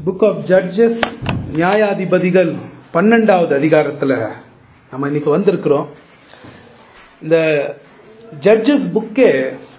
Book of judges நியாயாதிபதிகள் பன்னெண்டாவது அதிகாரத்துல நம்ம இன்னைக்கு வந்திருக்கிறோம் இந்த ஜட்ஜஸ் புக்கே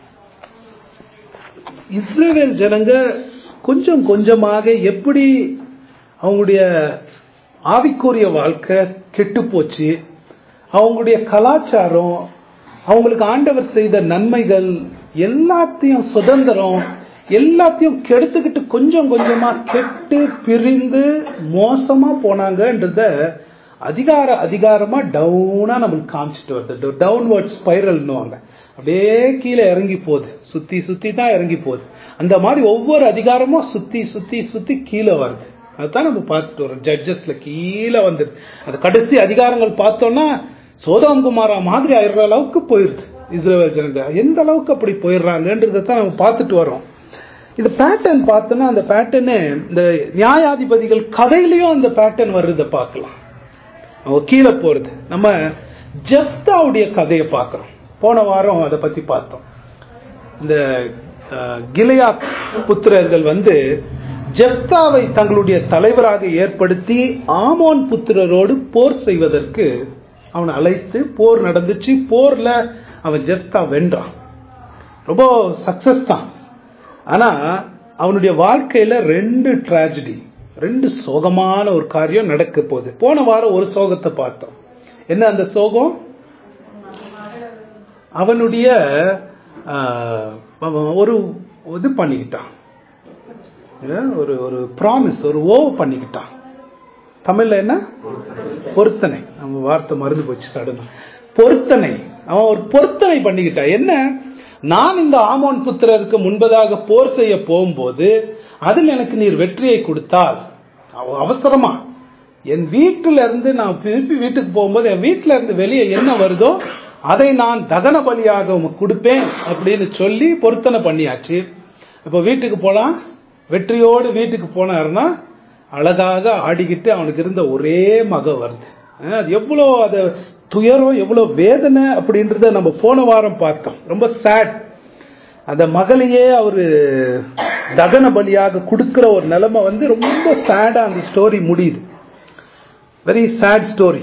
இஸ்ரேல் ஜனங்க கொஞ்சம் கொஞ்சமாக எப்படி அவங்களுடைய ஆவிக்குரிய வாழ்க்கை கெட்டு போச்சு அவங்களுடைய கலாச்சாரம் அவங்களுக்கு ஆண்டவர் செய்த நன்மைகள் எல்லாத்தையும் சுதந்திரம் எல்லாத்தையும் கெடுத்துக்கிட்டு கொஞ்சம் கொஞ்சமா கெட்டு பிரிந்து மோசமா போனாங்கன்றத அதிகார அதிகாரமா டவுனா நம்மளுக்கு காமிச்சிட்டு வருது டவுன்வர்ட் ஸ்பைரல்னுவாங்க அப்படியே கீழே இறங்கி போகுது சுத்தி சுத்தி தான் இறங்கி போகுது அந்த மாதிரி ஒவ்வொரு அதிகாரமும் சுத்தி சுத்தி சுத்தி கீழே வருது அதுதான் நம்ம பார்த்துட்டு வரோம் ஜட்ஜஸ்ல கீழே வந்துது அந்த கடைசி அதிகாரங்கள் பார்த்தோம்னா சோதம் குமாரா மாதிரி ஆயிடுற அளவுக்கு போயிருது இஸ்ரேல் ஜனங்க எந்த அளவுக்கு அப்படி போயிடுறாங்கன்றதை தான் நம்ம பார்த்துட்டு வரோம் இந்த பேட்டர்ன் பார்த்தோன்னா அந்த பேட்டர்னு இந்த நியாயாதிபதிகள் கதையிலையும் அந்த பேட்டர்ன் வர்றதை பார்க்கலாம் அவங்க கீழே போறது நம்ம ஜப்தாவுடைய கதையை பார்க்கிறோம் போன வாரம் அதை பத்தி பார்த்தோம் இந்த கிளையா புத்திரர்கள் வந்து ஜப்தாவை தங்களுடைய தலைவராக ஏற்படுத்தி ஆமோன் புத்திரரோடு போர் செய்வதற்கு அவனை அழைத்து போர் நடந்துச்சு போர்ல அவன் ஜெப்தா வென்றான் ரொம்ப சக்சஸ் தான் ஆனா அவனுடைய வாழ்க்கையில ரெண்டு டிராஜடி ரெண்டு சோகமான ஒரு காரியம் நடக்க போகுது போன வாரம் ஒரு சோகத்தை பார்த்தோம் என்ன அந்த சோகம் அவனுடைய ஒரு இது பண்ணிக்கிட்டான் ஒரு ஒரு ப்ராமிஸ் ஒரு ஓவ் பண்ணிக்கிட்டான் தமிழ்ல என்ன பொருத்தனை நம்ம வார்த்தை மறந்து போச்சு சடனா பொருத்தனை அவன் ஒரு பொருத்தனை பண்ணிக்கிட்டான் என்ன நான் இந்த ஆமோன் புத்திரருக்கு முன்பதாக போர் செய்ய போகும்போது அதில் எனக்கு நீர் வெற்றியை கொடுத்தால் அவசரமா என் வீட்டுல இருந்து நான் திருப்பி வீட்டுக்கு போகும்போது என் வீட்டுல இருந்து வெளியே என்ன வருதோ அதை நான் தகன பலியாக உமக்கு கொடுப்பேன் அப்படின்னு சொல்லி பொருத்தனை பண்ணியாச்சு இப்போ வீட்டுக்கு போலாம் வெற்றியோடு வீட்டுக்கு போனாருன்னா அழகாக ஆடிக்கிட்டு அவனுக்கு இருந்த ஒரே மக வருது அது எவ்வளோ அது துயரம் எவ்வளோ வேதனை அப்படின்றத நம்ம போன வாரம் பார்த்தோம் ரொம்ப சேட் அந்த மகளையே அவரு தகன பலியாக கொடுக்கிற ஒரு நிலைமை வந்து ரொம்ப சேடா அந்த ஸ்டோரி முடியுது வெரி சேட் ஸ்டோரி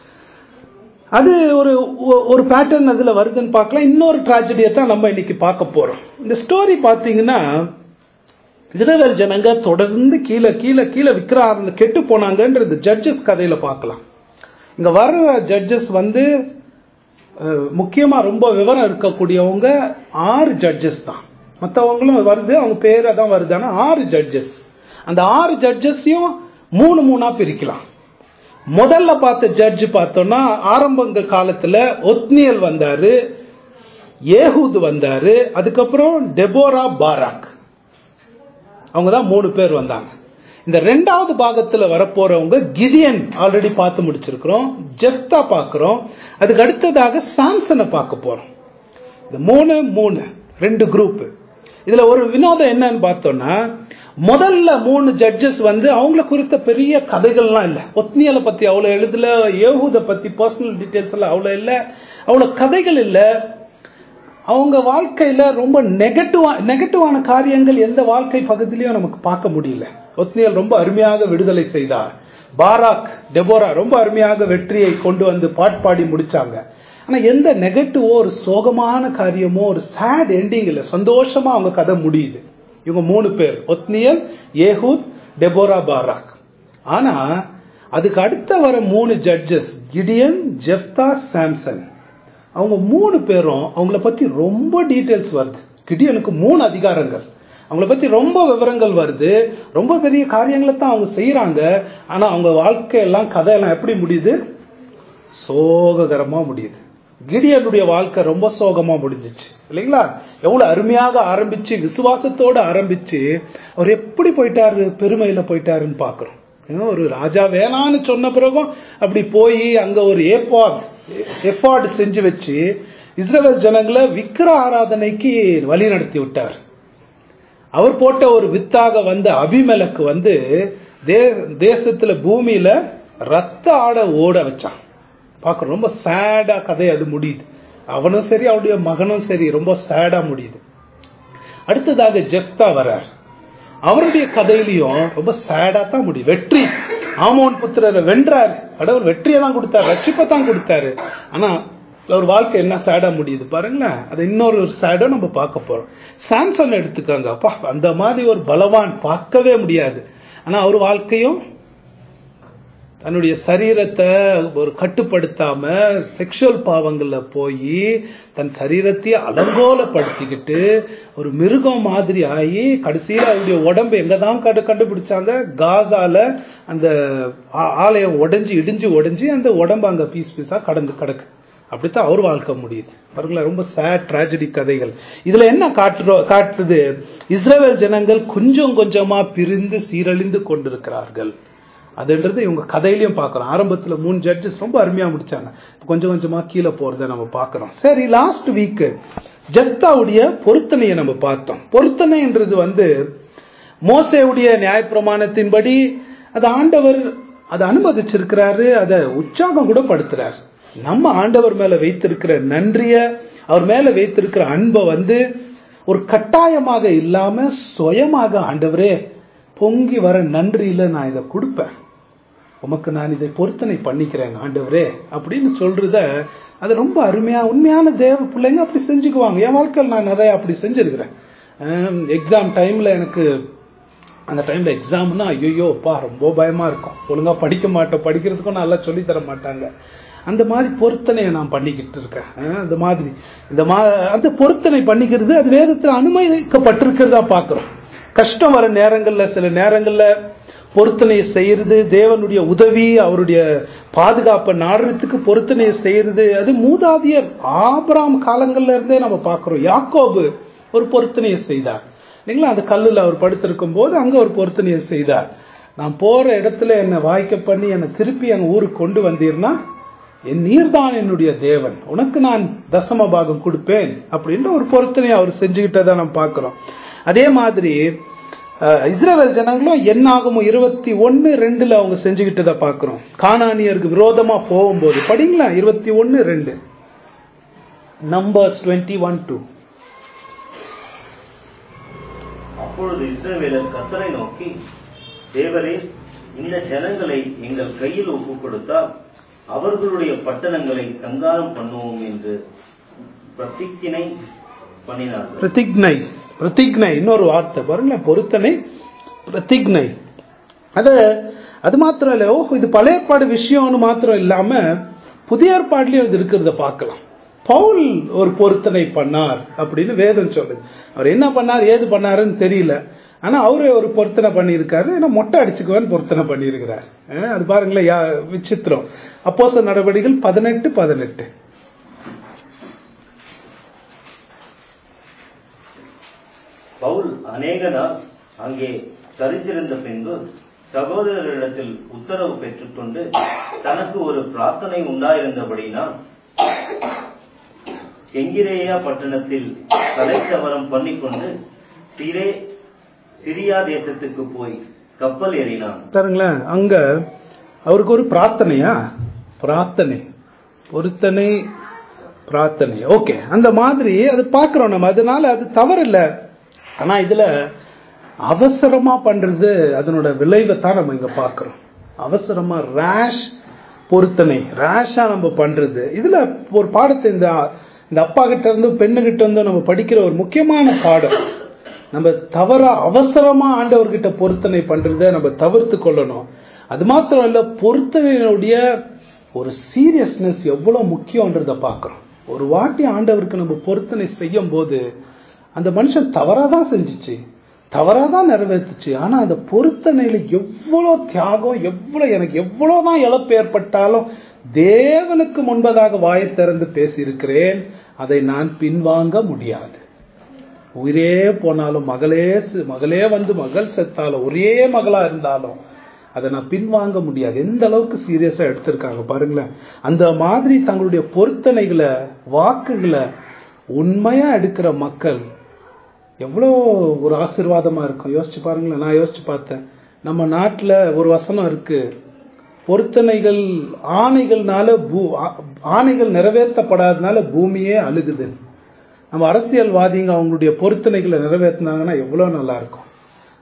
அது ஒரு ஒரு பேட்டர்ன் அதுல வருதுன்னு பார்க்கலாம் இன்னொரு டிராஜடியை தான் நம்ம இன்னைக்கு பார்க்க போறோம் இந்த ஸ்டோரி பார்த்தீங்கன்னா இஸ்ரேல் ஜனங்க தொடர்ந்து கீழே கீழே கீழே விக்கிர கெட்டு போனாங்கன்றது ஜட்ஜஸ் கதையில பார்க்கலாம் இங்க வர்ற ஜட்ஜஸ் வந்து முக்கியமா ரொம்ப விவரம் இருக்கக்கூடியவங்க ஆறு ஜட்ஜஸ் தான் மற்றவங்களும் வருது அவங்க பேரை தான் வருது ஆனா ஆறு ஜட்ஜஸ் அந்த ஆறு ஜட்ஜஸையும் மூணு மூணா பிரிக்கலாம் முதல்ல பார்த்த ஜட்ஜ் பார்த்தோம்னா ஆரம்ப காலத்துல ஒத்னியல் வந்தாரு ஏஹூத் வந்தாரு அதுக்கப்புறம் டெபோரா பாராக் அவங்க தான் மூணு பேர் வந்தாங்க இந்த ரெண்டாவது பாகத்துல வரப்போறவங்க கிதியன் ஆல்ரெடி பார்த்து முடிச்சிருக்கிறோம் ஜெப்தா பார்க்கிறோம் அதுக்கு அடுத்ததாக சாம்சனை பார்க்க போறோம் இந்த மூணு மூணு ரெண்டு குரூப் இதுல ஒரு வினோதம் என்னன்னு பார்த்தோம்னா முதல்ல மூணு ஜட்ஜஸ் வந்து அவங்கள குறித்த பெரிய கதைகள்லாம் இல்லை ஒத்னியலை பத்தி அவ்வளவு எழுதல ஏகூத பத்தி பர்சனல் டீட்டெயில்ஸ் எல்லாம் அவ்வளவு இல்லை அவ்வளவு கதைகள் இல்லை அவங்க வாழ்க்கையில ரொம்ப நெகட்டிவா நெகட்டிவான காரியங்கள் எந்த வாழ்க்கை பகுதியிலையும் நமக்கு பார்க்க முடியல ஒத்னியல் ரொம்ப அருமையாக விடுதலை செய்தார் பாராக் டெபோரா ரொம்ப அருமையாக வெற்றியை கொண்டு வந்து பாட்பாடி முடிச்சாங்க ஆனா எந்த நெகட்டிவோ ஒரு சோகமான காரியமோ ஒரு சேட் எண்டிங் இல்லை சந்தோஷமா அவங்க கதை முடியுது இவங்க மூணு பேர் ஒத்னியல் ஏஹூத் டெபோரா பாராக் ஆனா அதுக்கு அடுத்த வர மூணு ஜட்ஜஸ் கிடியன் ஜெப்தா சாம்சன் அவங்க மூணு பேரும் அவங்கள பத்தி ரொம்ப டீட்டெயில்ஸ் வருது கிடியனுக்கு மூணு அதிகாரங்கள் அவங்கள பத்தி ரொம்ப விவரங்கள் வருது ரொம்ப பெரிய காரியங்களை தான் அவங்க செய்யறாங்க ஆனா அவங்க வாழ்க்கையெல்லாம் கதையெல்லாம் எப்படி முடியுது சோககரமா முடியுது கிடியனுடைய வாழ்க்கை ரொம்ப சோகமா முடிஞ்சிச்சு இல்லைங்களா எவ்வளவு அருமையாக ஆரம்பிச்சு விசுவாசத்தோட ஆரம்பிச்சு அவர் எப்படி போயிட்டாரு பெருமையில போயிட்டாருன்னு பாக்குறோம் ஒரு ராஜா வேணான்னு சொன்ன பிறகும் அப்படி போய் அங்க ஒரு ஏப்பாட் எஃபார்ட் செஞ்சு வச்சு இஸ்ரேல் ஜனங்களை விக்கிர ஆராதனைக்கு வழி நடத்தி விட்டார் அவர் போட்ட ஒரு வித்தாக வந்த அபிமலக்கு வந்து தேசத்துல பூமியில ரத்த ஆட ஓட வச்சான் பார்க்க ரொம்ப சேடா கதை அது முடியுது அவனும் சரி அவனுடைய மகனும் சரி ரொம்ப சேடா முடியுது அடுத்ததாக ஜெப்தா வரார் அவருடைய கதையிலையும் ரொம்ப சேடா தான் முடியும் வெற்றி ஆமோன் புத்திரரை வென்றாரு கடவுள் வெற்றியை தான் கொடுத்தாரு ரட்சிப்பை தான் கொடுத்தாரு ஆனா ஒரு வாழ்க்கை என்ன சேடா முடியுது பாருங்களேன் அது இன்னொரு சேடோ நம்ம பார்க்க போறோம் சாம்சன் எடுத்துக்கோங்க அப்பா அந்த மாதிரி ஒரு பலவான் பார்க்கவே முடியாது ஆனா அவர் வாழ்க்கையும் தன்னுடைய சரீரத்தை ஒரு கட்டுப்படுத்தாம செக்ஷுவல் பாவங்கள்ல போய் தன் சரீரத்தையே அலங்கோலப்படுத்திக்கிட்டு ஒரு மிருகம் மாதிரி ஆகி கடைசியில அவருடைய உடம்பு எங்கதான் கண்டு கண்டுபிடிச்சாங்க காசால அந்த ஆ- ஆலயம் உடைஞ்சு இடிஞ்சு உடைஞ்சு அந்த உடம்பு அங்க பீஸ் பீஸா கடந்து கிடக்கு அப்படித்தான் அவர் வாழ்க்கை முடியுது பாருங்களேன் ரொம்ப சேட் tragedy கதைகள் இதுல என்ன காட்டுறோம் காட்டுது இஸ்ரேல் ஜனங்கள் கொஞ்சம் கொஞ்சமா பிரிந்து சீரழிந்து கொண்டிருக்கிறார்கள் அதுன்றது இவங்க கதையிலயும் பார்க்கறோம் ஆரம்பத்துல மூணு ஜட்ஜஸ் ரொம்ப அருமையா முடிச்சாங்க கொஞ்சம் கொஞ்சமா கீழே போறதை நம்ம பார்க்கறோம் சரி லாஸ்ட் வீக் ஜப்தாவுடைய பொருத்தனையை நம்ம பார்த்தோம் பொருத்தனைன்றது வந்து மோசேவுடைய நியாயப்பிரமாணத்தின்படி அது ஆண்டவர் அதை அனுமதிச்சிருக்கிறாரு அதை உற்சாகம் கூட படுத்துறார் நம்ம ஆண்டவர் மேல வைத்திருக்கிற நன்றிய அவர் மேல வைத்திருக்கிற அன்பை வந்து ஒரு கட்டாயமாக இல்லாம சுயமாக ஆண்டவரே பொங்கி வர நன்றியில நான் இதை கொடுப்பேன் உமக்கு நான் இதை பொருத்தனை பண்ணிக்கிறேன் ஆண்டவரே அப்படின்னு சொல்றத அது ரொம்ப அருமையா உண்மையான தேவ பிள்ளைங்க அப்படி செஞ்சுக்குவாங்க என் வாழ்க்கையில் நான் நிறைய அப்படி செஞ்சிருக்கிறேன் எக்ஸாம் டைம்ல எனக்கு அந்த டைம்ல எக்ஸாம்னா ஐயோ பா ரொம்ப பயமா இருக்கும் ஒழுங்கா படிக்க மாட்டோம் படிக்கிறதுக்கும் நல்லா சொல்லி தர மாட்டாங்க அந்த மாதிரி பொருத்தனையை நான் பண்ணிக்கிட்டு இருக்கேன் அஹ் அந்த மாதிரி இந்த மா அந்த பொருத்தனை பண்ணிக்கிறது அது வேதத்தில் அனுமதிக்கப்பட்டிருக்கிறதா பார்க்கிறோம் கஷ்டம் வர நேரங்கள்ல சில நேரங்கள்ல பொருத்தனையை செய்யறது தேவனுடைய உதவி அவருடைய பாதுகாப்பை நாடுறதுக்கு பொருத்தனையை செய்யறது அது மூதாதியர் ஆபிராம் காலங்கள்ல இருந்தே நம்ம பார்க்கிறோம் யாக்கோபு ஒரு பொருத்தனையை செய்தார் இல்லைங்களா அந்த கல்லுல அவர் படுத்திருக்கும் போது அங்க ஒரு பொருத்தனையை செய்தார் நான் போற இடத்துல என்னை வாய்க்க பண்ணி என்னை திருப்பி எங்க ஊருக்கு கொண்டு வந்தீர்னா என் நீர்தான் என்னுடைய தேவன் உனக்கு நான் தசம பாகம் கொடுப்பேன் அப்படின்ற ஒரு பொருத்தனையை அவர் செஞ்சுக்கிட்டதை நம்ம பார்க்கிறோம் அதே மாதிரி அஹ், இஸ்ரவேல் ஜனங்களும் என்னாகுமோ இருபத்தி ஒன்னு ரெண்டுல அவங்க செஞ்சுக்கிட்டதை பார்க்கிறோம் கானானியருக்கு விரோதமா போகும்போது படிங்களா இருபத்தி ஒன்னு ரெண்டு நம்பர்ஸ் டுவெண்ட்டி ஒன் டூ அப்பொழுது இஸ்ரவேலர் கர்த்தரை நோக்கி தேவரே இந்த ஜனங்களை எங்கள் கையில் ஒப்புக் கொடுத்தால் அவர்களுடைய பட்டணங்களை சங்காரம் பண்ணுவோம் என்று பிரதிக்கினை பண்ணினார்கள் பிரதிக்னை பிரதிக்னை இன்னொரு வார்த்தை பாருங்களேன் பொருத்தனை பிரதிக்னை அது அது மாத்திரம் இல்ல ஓ இது பழைய ஏற்பாடு விஷயம்னு மாத்திரம் இல்லாம புதிய ஏற்பாடுலயும் இது இருக்கிறத பார்க்கலாம் பவுல் ஒரு பொருத்தனை பண்ணார் அப்படின்னு வேதம் சொல்லுது அவர் என்ன பண்ணார் ஏது பண்ணாருன்னு தெரியல ஆனா அவரு ஒரு பொருத்தனை பண்ணியிருக்காரு ஏன்னா மொட்டை அடிச்சுக்குவேன்னு பொருத்தனை பண்ணியிருக்கிறார் அஹ் அது பாருங்களேன் யா- விசித்திரம் அப்போஸ்தல நடவடிக்கைகள் பதினெட்டு பதினெட்டு பவுல் அநேக நாள் அங்கே தரித்திருந்த பின்பு சகோதரரிடத்தில் உத்தரவு பெற்றுக்கொண்டு தனக்கு ஒரு பிரார்த்தனை உண்டாயிருந்தபடினால் கெங்கிரேயா பட்டணத்தில் தலைச்சவரம் பண்ணிக்கொண்டு சிரே சிரியா தேசத்துக்கு போய் கப்பல் ஏறினான் பாருங்களேன் அங்க அவருக்கு ஒரு பிரார்த்தனையா பிரார்த்தனை பொருத்தனை பிரார்த்தனை ஓகே அந்த மாதிரி அது பார்க்கிறோம் நம்ம அதனால அது தவறில்லை ஆனா இதுல அவசரமா பண்றது அதனோட விளைவை தான் நம்ம இங்க பார்க்கிறோம் அவசரமா ரேஷ் பொருத்தனை ரேஷா நம்ம பண்றது இதுல ஒரு பாடத்தை இந்த இந்த அப்பா கிட்ட இருந்து பெண்ணு கிட்ட இருந்து நம்ம படிக்கிற ஒரு முக்கியமான பாடம் நம்ம தவற அவசரமா ஆண்டவர்கிட்ட பொருத்தனை பண்றதை நம்ம தவிர்த்து கொள்ளணும் அது மாத்திரம் இல்ல பொருத்தனையினுடைய ஒரு சீரியஸ்னஸ் எவ்வளவு முக்கியன்றத பார்க்கிறோம் ஒரு வாட்டி ஆண்டவருக்கு நம்ம பொருத்தனை செய்யும் போது அந்த மனுஷன் தவறாதான் செஞ்சுச்சு தவறாதான் நிறைவேற்றுச்சு ஆனா அந்த பொருத்தனையில எவ்வளவு தியாகம் எவ்வளவு எனக்கு எவ்வளவுதான் இழப்பு ஏற்பட்டாலும் தேவனுக்கு முன்பதாக வாயை திறந்து பேசியிருக்கிறேன் அதை நான் பின்வாங்க முடியாது உயிரே போனாலும் மகளே செ- மகளே வந்து மகள் செத்தாலும் ஒரே மகளா இருந்தாலும் அதை நான் பின்வாங்க முடியாது எந்த அளவுக்கு சீரியஸா எடுத்திருக்காங்க பாருங்களேன் அந்த மாதிரி தங்களுடைய பொருத்தனைகளை வாக்குகளை உண்மையா எடுக்கிற மக்கள் எவ்வளோ ஒரு ஆசீர்வாதமா இருக்கும் யோசிச்சு பாருங்களேன் நான் யோசிச்சு பார்த்தேன் நம்ம நாட்டுல ஒரு வசனம் இருக்கு பொருத்தனைகள் ஆணைகள்னால பூ ஆ- ஆணைகள் நிறைவேற்றப்படாதனால பூமியே அழுகுது நம்ம அரசியல்வாதிங்க அவங்களுடைய பொருத்தனைகளை நிறைவேற்றினாங்கன்னா எவ்வளோ நல்லா இருக்கும்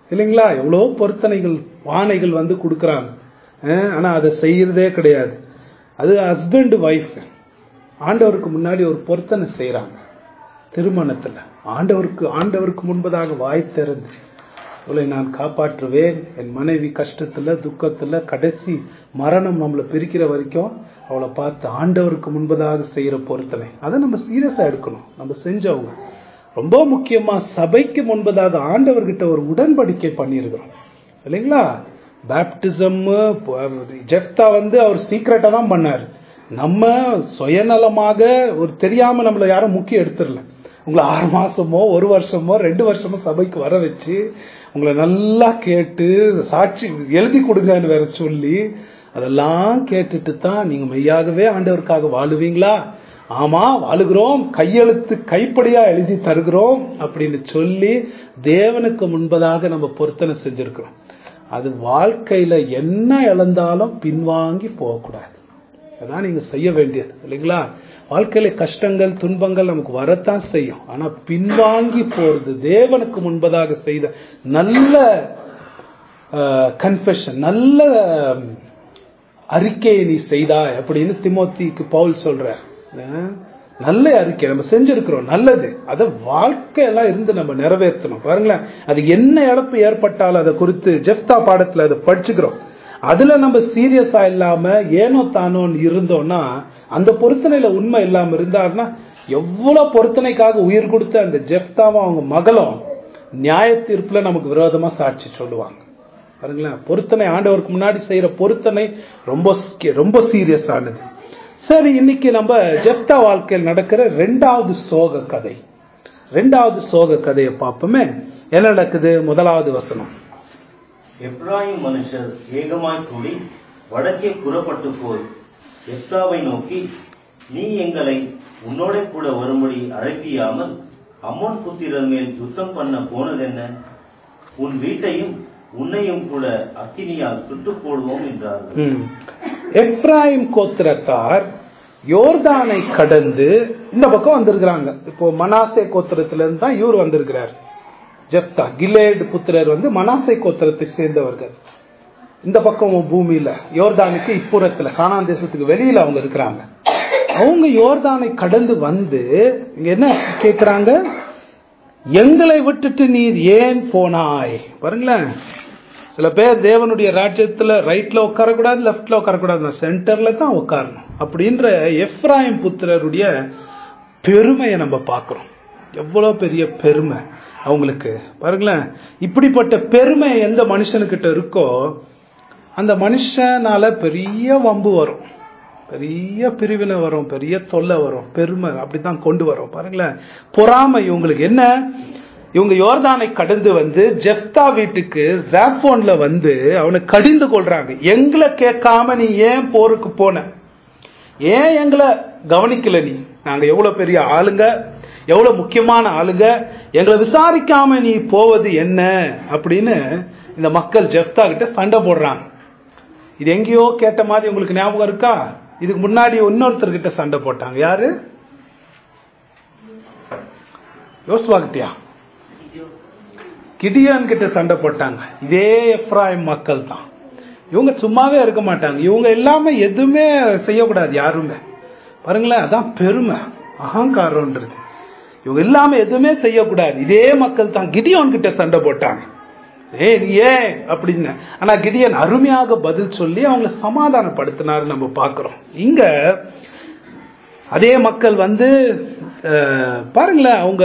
இல்லைங்களா எவ்வளோ பொருத்தனைகள் பானைகள் வந்து கொடுக்குறாங்க அஹ், ஆனா அதை செய்யறதே கிடையாது அது ஹஸ்பண்ட் ஒய்ஃப் ஆண்டவருக்கு முன்னாடி ஒரு பொருத்தனை செய்றாங்க திருமணத்துல ஆண்டவருக்கு ஆண்டவருக்கு முன்பதாக வாய் திறந்து அவளை நான் காப்பாற்றுவேன் என் மனைவி கஷ்டத்துல துக்கத்துல கடைசி மரணம் நம்மளை பிரிக்கிற வரைக்கும் அவளை பார்த்து ஆண்டவருக்கு முன்பதாக செய்யற பொருத்தனை அதை நம்ம சீரியஸா எடுக்கணும் நம்ம செஞ்சவங்க ரொம்ப முக்கியமா சபைக்கு முன்பதாக ஆண்டவர்கிட்ட ஒரு உடன்படிக்கை பண்ணியிருக்கிறோம் இல்லைங்களா பேப்டிசம் ஜெஃப்தா வந்து அவர் சீக்கிரட்டா தான் பண்ணாரு நம்ம சுயநலமாக ஒரு தெரியாம நம்மள யாரும் முக்கியம் எடுத்துடல உங்களை ஆறு மாசமோ ஒரு வருஷமோ ரெண்டு வருஷமோ சபைக்கு வர வச்சு உங்களை நல்லா கேட்டு சாட்சி எழுதி கொடுங்கன்னு வேற சொல்லி அதெல்லாம் கேட்டுட்டு தான் நீங்க மெய்யாகவே ஆண்டவருக்காக வாழுவீங்களா ஆமா வாழுகிறோம் கையெழுத்து கைப்படியா எழுதி தருகிறோம் அப்படின்னு சொல்லி தேவனுக்கு முன்பதாக நம்ம பொருத்தனை செஞ்சிருக்கிறோம் அது வாழ்க்கையில என்ன இழந்தாலும் பின்வாங்கி போகக்கூடாது அதான் நீங்க செய்ய வேண்டியது இல்லைங்களா வாழ்க்கையில கஷ்டங்கள் துன்பங்கள் நமக்கு வரத்தான் செய்யும் ஆனா பின்வாங்கி போறது தேவனுக்கு முன்பதாக செய்த நல்ல கன்ஃபெஷன் நல்ல அஹ், அறிக்கையை நீ செய்தாய் அப்படின்னு திமோத்திக்கு பவுல் சொல்றார் அஹ், நல்ல அறிக்கை நம்ம செஞ்சிருக்கிறோம் நல்லது அதை வாழ்க்கையெல்லாம் இருந்து நம்ம நிறைவேற்றணும் பாருங்களேன் அது என்ன இழப்பு ஏற்பட்டாலும் அதை குறித்து ஜெஃப்தா பாடத்துல அதை படிச்சுக்கிறோம் அதுல நம்ம சீரியஸா இல்லாம ஏனோ தானோன்னு இருந்தோம்னா அந்த பொருத்தனையில உண்மை இல்லாம இருந்தாருன்னா எவ்வளவு பொருத்தனைக்காக உயிர் கொடுத்த அந்த ஜெஃப்தாவும் அவங்க மகளும் நியாய தீர்ப்புல நமக்கு விரோதமா சாட்சி சொல்லுவாங்க பாருங்களேன் பொருத்தனை ஆண்டவருக்கு முன்னாடி செய்யற பொருத்தனை ரொம்ப சி- ரொம்ப சீரியஸ் ஆனது சரி இன்னைக்கு நம்ம ஜெப்தா வாழ்க்கையில் நடக்கிற ரெண்டாவது சோக கதை ரெண்டாவது சோக கதையை பார்ப்போமே என்ன நடக்குது முதலாவது வசனம் எப்ராயிம் மனுஷர் ஏகமாய் கூடி வடக்கே புறப்பட்டு போய் எப்ராவை நோக்கி நீ எங்களை உன்னோட கூட வரும்படி அழைப்பியாமல் அம்மோன் புத்திரர் மேல் யுத்தம் பண்ண போனதென்ன உன் வீட்டையும் உன்னையும் கூட அக்கினியால் சுட்டு போடுவோம் என்றார்கள் ம். எப்ராயிம் கோத்திரத்தார் யோர்தானை கடந்து இந்த பக்கம் வந்திருக்கிறாங்க இப்போ மனாசே கோத்திரத்துல இருந்து தான் இவர் வந்திருக்கிறார் ஜெப்தா கிலேட் புத்திரர் வந்து மனாசே கோத்திரத்தை சேர்ந்தவர்கள் இந்த பக்கம் பூமியில யோர்தானுக்கு இப்புறத்துல கானான் தேசத்துக்கு வெளியில அவங்க இருக்கிறாங்க அவங்க யோர்தானை கடந்து வந்து இங்க என்ன கேக்குறாங்க எங்களை விட்டுட்டு நீர் ஏன் போனாய் பாருங்களேன் சில பேர் தேவனுடைய ராஜ்யத்துல ரைட்ல உட்காரக்கூடாது லெஃப்ட்ல உட்காரக்கூடாது சென்டர்ல தான் உட்காரணும் அப்படின்ற எஃப்ராயிம் புத்திரருடைய பெருமையை நம்ம பார்க்கிறோம் எவ்வளவு பெரிய பெருமை அவங்களுக்கு பாருங்களேன் இப்படிப்பட்ட பெருமை எந்த மனுஷனுக்கிட்ட இருக்கோ அந்த மனுஷனால பெரிய வம்பு வரும் பெரிய பிரிவினை வரும் பெரிய தொல்லை வரும் பெருமை அப்படித்தான் கொண்டு வரும் பாருங்களேன் பொறாமை இவங்களுக்கு என்ன இவங்க யோர்தானை கடந்து வந்து ஜெப்தா வீட்டுக்கு ஜாப்போன்ல வந்து அவனை கடிந்து கொள்றாங்க எங்களை கேட்காம நீ ஏன் போருக்கு போன ஏன் எங்களை கவனிக்கல நீ நாங்க எவ்வளவு பெரிய ஆளுங்க எவ்வளவு முக்கியமான ஆளுங்க எங்களை விசாரிக்காம நீ போவது என்ன அப்படின்னு இந்த மக்கள் ஜெப்தா கிட்ட சண்டை போடுறாங்க இது எங்கேயோ கேட்ட மாதிரி உங்களுக்கு ஞாபகம் இருக்கா இதுக்கு முன்னாடி இன்னொருத்தர் கிட்ட சண்டை போட்டாங்க யாரு யோசுவா கிட்டயா கிடியான் கிட்ட சண்டை போட்டாங்க இதே எஃப்ராயிம் மக்கள் தான் இவங்க சும்மாவே இருக்க மாட்டாங்க இவங்க எல்லாமே எதுவுமே செய்யக்கூடாது யாருமே பாருங்களேன் அதான் பெருமை அகங்காரம்ன்றது இவங்க எல்லாமே எதுவுமே செய்யக்கூடாது இதே மக்கள் தான் கிடியோன் கிட்ட சண்டை போட்டாங்க ஏ நீ ஏன் அப்படின்னு ஆனா கிடியன் அருமையாக பதில் சொல்லி அவங்கள சமாதானப்படுத்தினாரு நம்ம பார்க்கிறோம் இங்க அதே மக்கள் வந்து அஹ், பாருங்களேன் அவங்க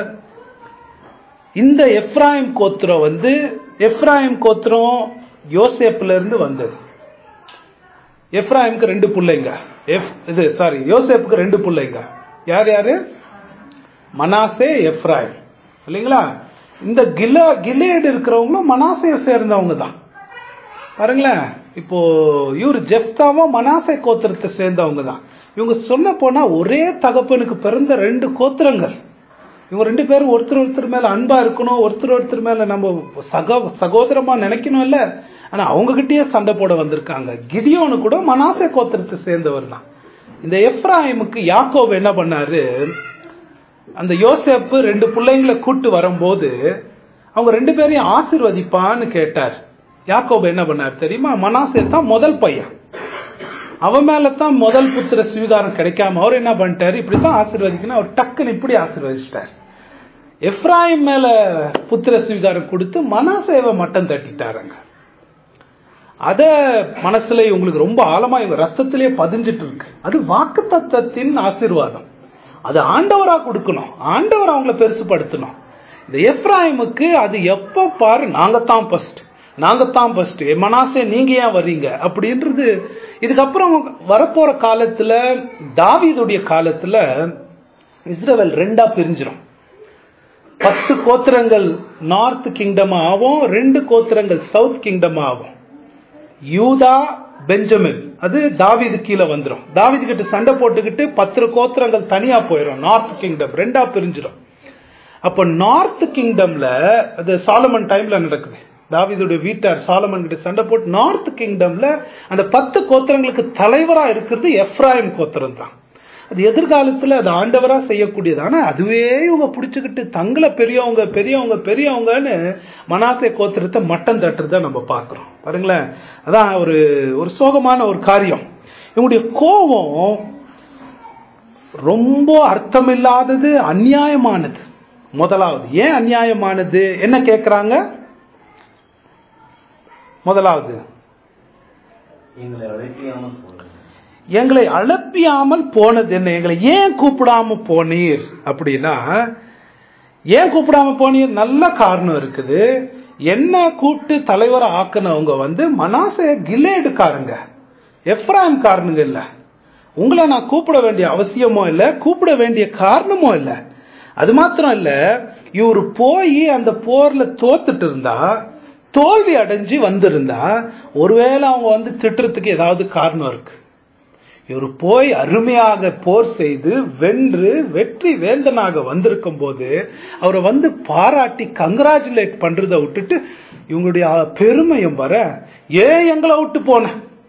இந்த எஃப்ராயிம் கோத்திரம் வந்து எஃப்ராயிம் கோத்திரம் யோசேப்ல இருந்து வந்தது எஃப்ராயிம்க்கு ரெண்டு பிள்ளைங்க எஃப் இது சாரி யோசேப்புக்கு ரெண்டு பிள்ளைங்க யார் யாரு மனாசே எஃப்ராயிம் இல்லைங்களா இந்த கில கிலேடு இருக்கிறவங்களும் மனாசையை சேர்ந்தவங்க தான் பாருங்களேன் இப்போ இவர் ஜெப்தாவும் மனாசை கோத்திரத்தை சேர்ந்தவங்க தான் இவங்க சொல்ல போனா ஒரே தகப்பனுக்கு பிறந்த ரெண்டு கோத்திரங்கள் இவங்க ரெண்டு பேரும் ஒருத்தர் ஒருத்தர் மேல அன்பா இருக்கணும் ஒருத்தர் ஒருத்தர் மேல நம்ம சக சகோதரமா நினைக்கணும் இல்ல ஆனா அவங்க கிட்டயே சண்டை போட வந்திருக்காங்க கிடியோனு கூட மனாசை கோத்திரத்தை சேர்ந்தவர் தான் இந்த எஃப்ராயிமுக்கு யாக்கோப் என்ன பண்ணாரு அந்த யோசேப்பு ரெண்டு பிள்ளைங்களை கூட்டு வரும்போது அவங்க ரெண்டு பேரையும் ஆசீர்வதிப்பான்னு கேட்டார் யாக்கோபு என்ன பண்ணார் தெரியுமா மனாசே தான் முதல் பையன் அவன் மேல தான் முதல் புத்திர ஸ்வீகாரம் கிடைக்காம அவர் என்ன பண்ணிட்டாரு இப்படித்தான் ஆசீர்வதிக்கணும் அவர் டக்குன்னு இப்படி ஆசீர்வதிச்சிட்டார் எப்ராஹிம் மேல புத்திர ஸ்வீகாரம் கொடுத்து மனாசேவை மட்டம் தட்டிட்டாருங்க அத மனசுல இவங்களுக்கு ரொம்ப ஆழமா இவங்க ரத்தத்திலே பதிஞ்சிட்டு இருக்கு அது வாக்கு தத்தத்தின் ஆசீர்வாதம் அது ஆண்டவரா கொடுக்கணும் ஆண்டவர் அவங்கள பெருசுப்படுத்தணும் இந்த எப்ராஹிமுக்கு அது எப்ப பாரு நாங்க தான் ஃபர்ஸ்ட் நாங்க தான் ஃபர்ஸ்ட் மனாசே நீங்க ஏன் வர்றீங்க அப்படின்றது இதுக்கப்புறம் வரப்போற காலத்துல தாவீதுடைய காலத்துல இஸ்ரேல் ரெண்டா பிரிஞ்சிடும் பத்து கோத்திரங்கள் நார்த் கிங்டம் ஆகும் ரெண்டு கோத்திரங்கள் சவுத் கிங்டம் ஆகும் யூதா பெஞ்சமின் அது தாவீது கீழே வந்துடும் தாவீது கிட்ட சண்டை போட்டுக்கிட்டு பத்து கோத்திரங்கள் தனியா போயிடும் நார்த் கிங்டம் ரெண்டா பிரிஞ்சிடும் அப்ப நார்த் கிங்டம்ல அது சாலமன் டைம்ல நடக்குது தாவீதுடைய வீட்டார் சாலமன் கிட்ட சண்டை போட்டு நார்த் கிங்டம்ல அந்த பத்து கோத்திரங்களுக்கு தலைவரா இருக்கிறது எஃப்ராயிம் கோத்திரம் தான் அது எதிர்காலத்துல அது ஆண்டவரா செய்யக்கூடியது ஆனா அதுவே இவங்க பிடிச்சுக்கிட்டு தங்களை பெரியவங்க பெரியவங்க பெரியவங்கன்னு மனாசே கோத்திரத்தை மட்டம் தட்டுறத நம்ம பார்க்கிறோம் பாருங்களேன் அதான் ஒரு ஒரு சோகமான ஒரு காரியம் இவங்களுடைய கோபம் ரொம்ப அர்த்தமில்லாதது அநியாயமானது முதலாவது ஏன் அநியாயமானது என்ன கேட்கிறாங்க முதலாவது எங்களை அழைப்பியாமல் போனது எங்களை அழப்பியாமல் போனது என்ன எங்களை ஏன் கூப்பிடாம போனீர் அப்படின்னா ஏன் கூப்பிடாம போனீர் நல்ல காரணம் இருக்குது என்ன கூப்பிட்டு தலைவரை ஆக்குனவங்க வந்து மனாசே கில்லேடுக்காரங்க எஃப்ராம் காரனுங்க இல்ல உங்களை நான் கூப்பிட வேண்டிய அவசியமோ இல்லை கூப்பிட வேண்டிய காரணமோ இல்லை அது மாத்திரம் இல்ல இவர் போய் அந்த போர்ல தோத்துட்டு இருந்தா தோல்வி அடைஞ்சு வந்திருந்தா ஒருவேளை அவங்க வந்து திட்டுறதுக்கு ஏதாவது காரணம் இருக்கு இவர் போய் அருமையாக போர் செய்து வென்று வெற்றி வேந்தனாக வந்திருக்கும் போது அவரை வந்து பாராட்டி கங்கராச்சுலேட் பண்றதை விட்டுட்டு இவங்களுடைய பெருமையும் வர ஏன் எங்களை விட்டு போன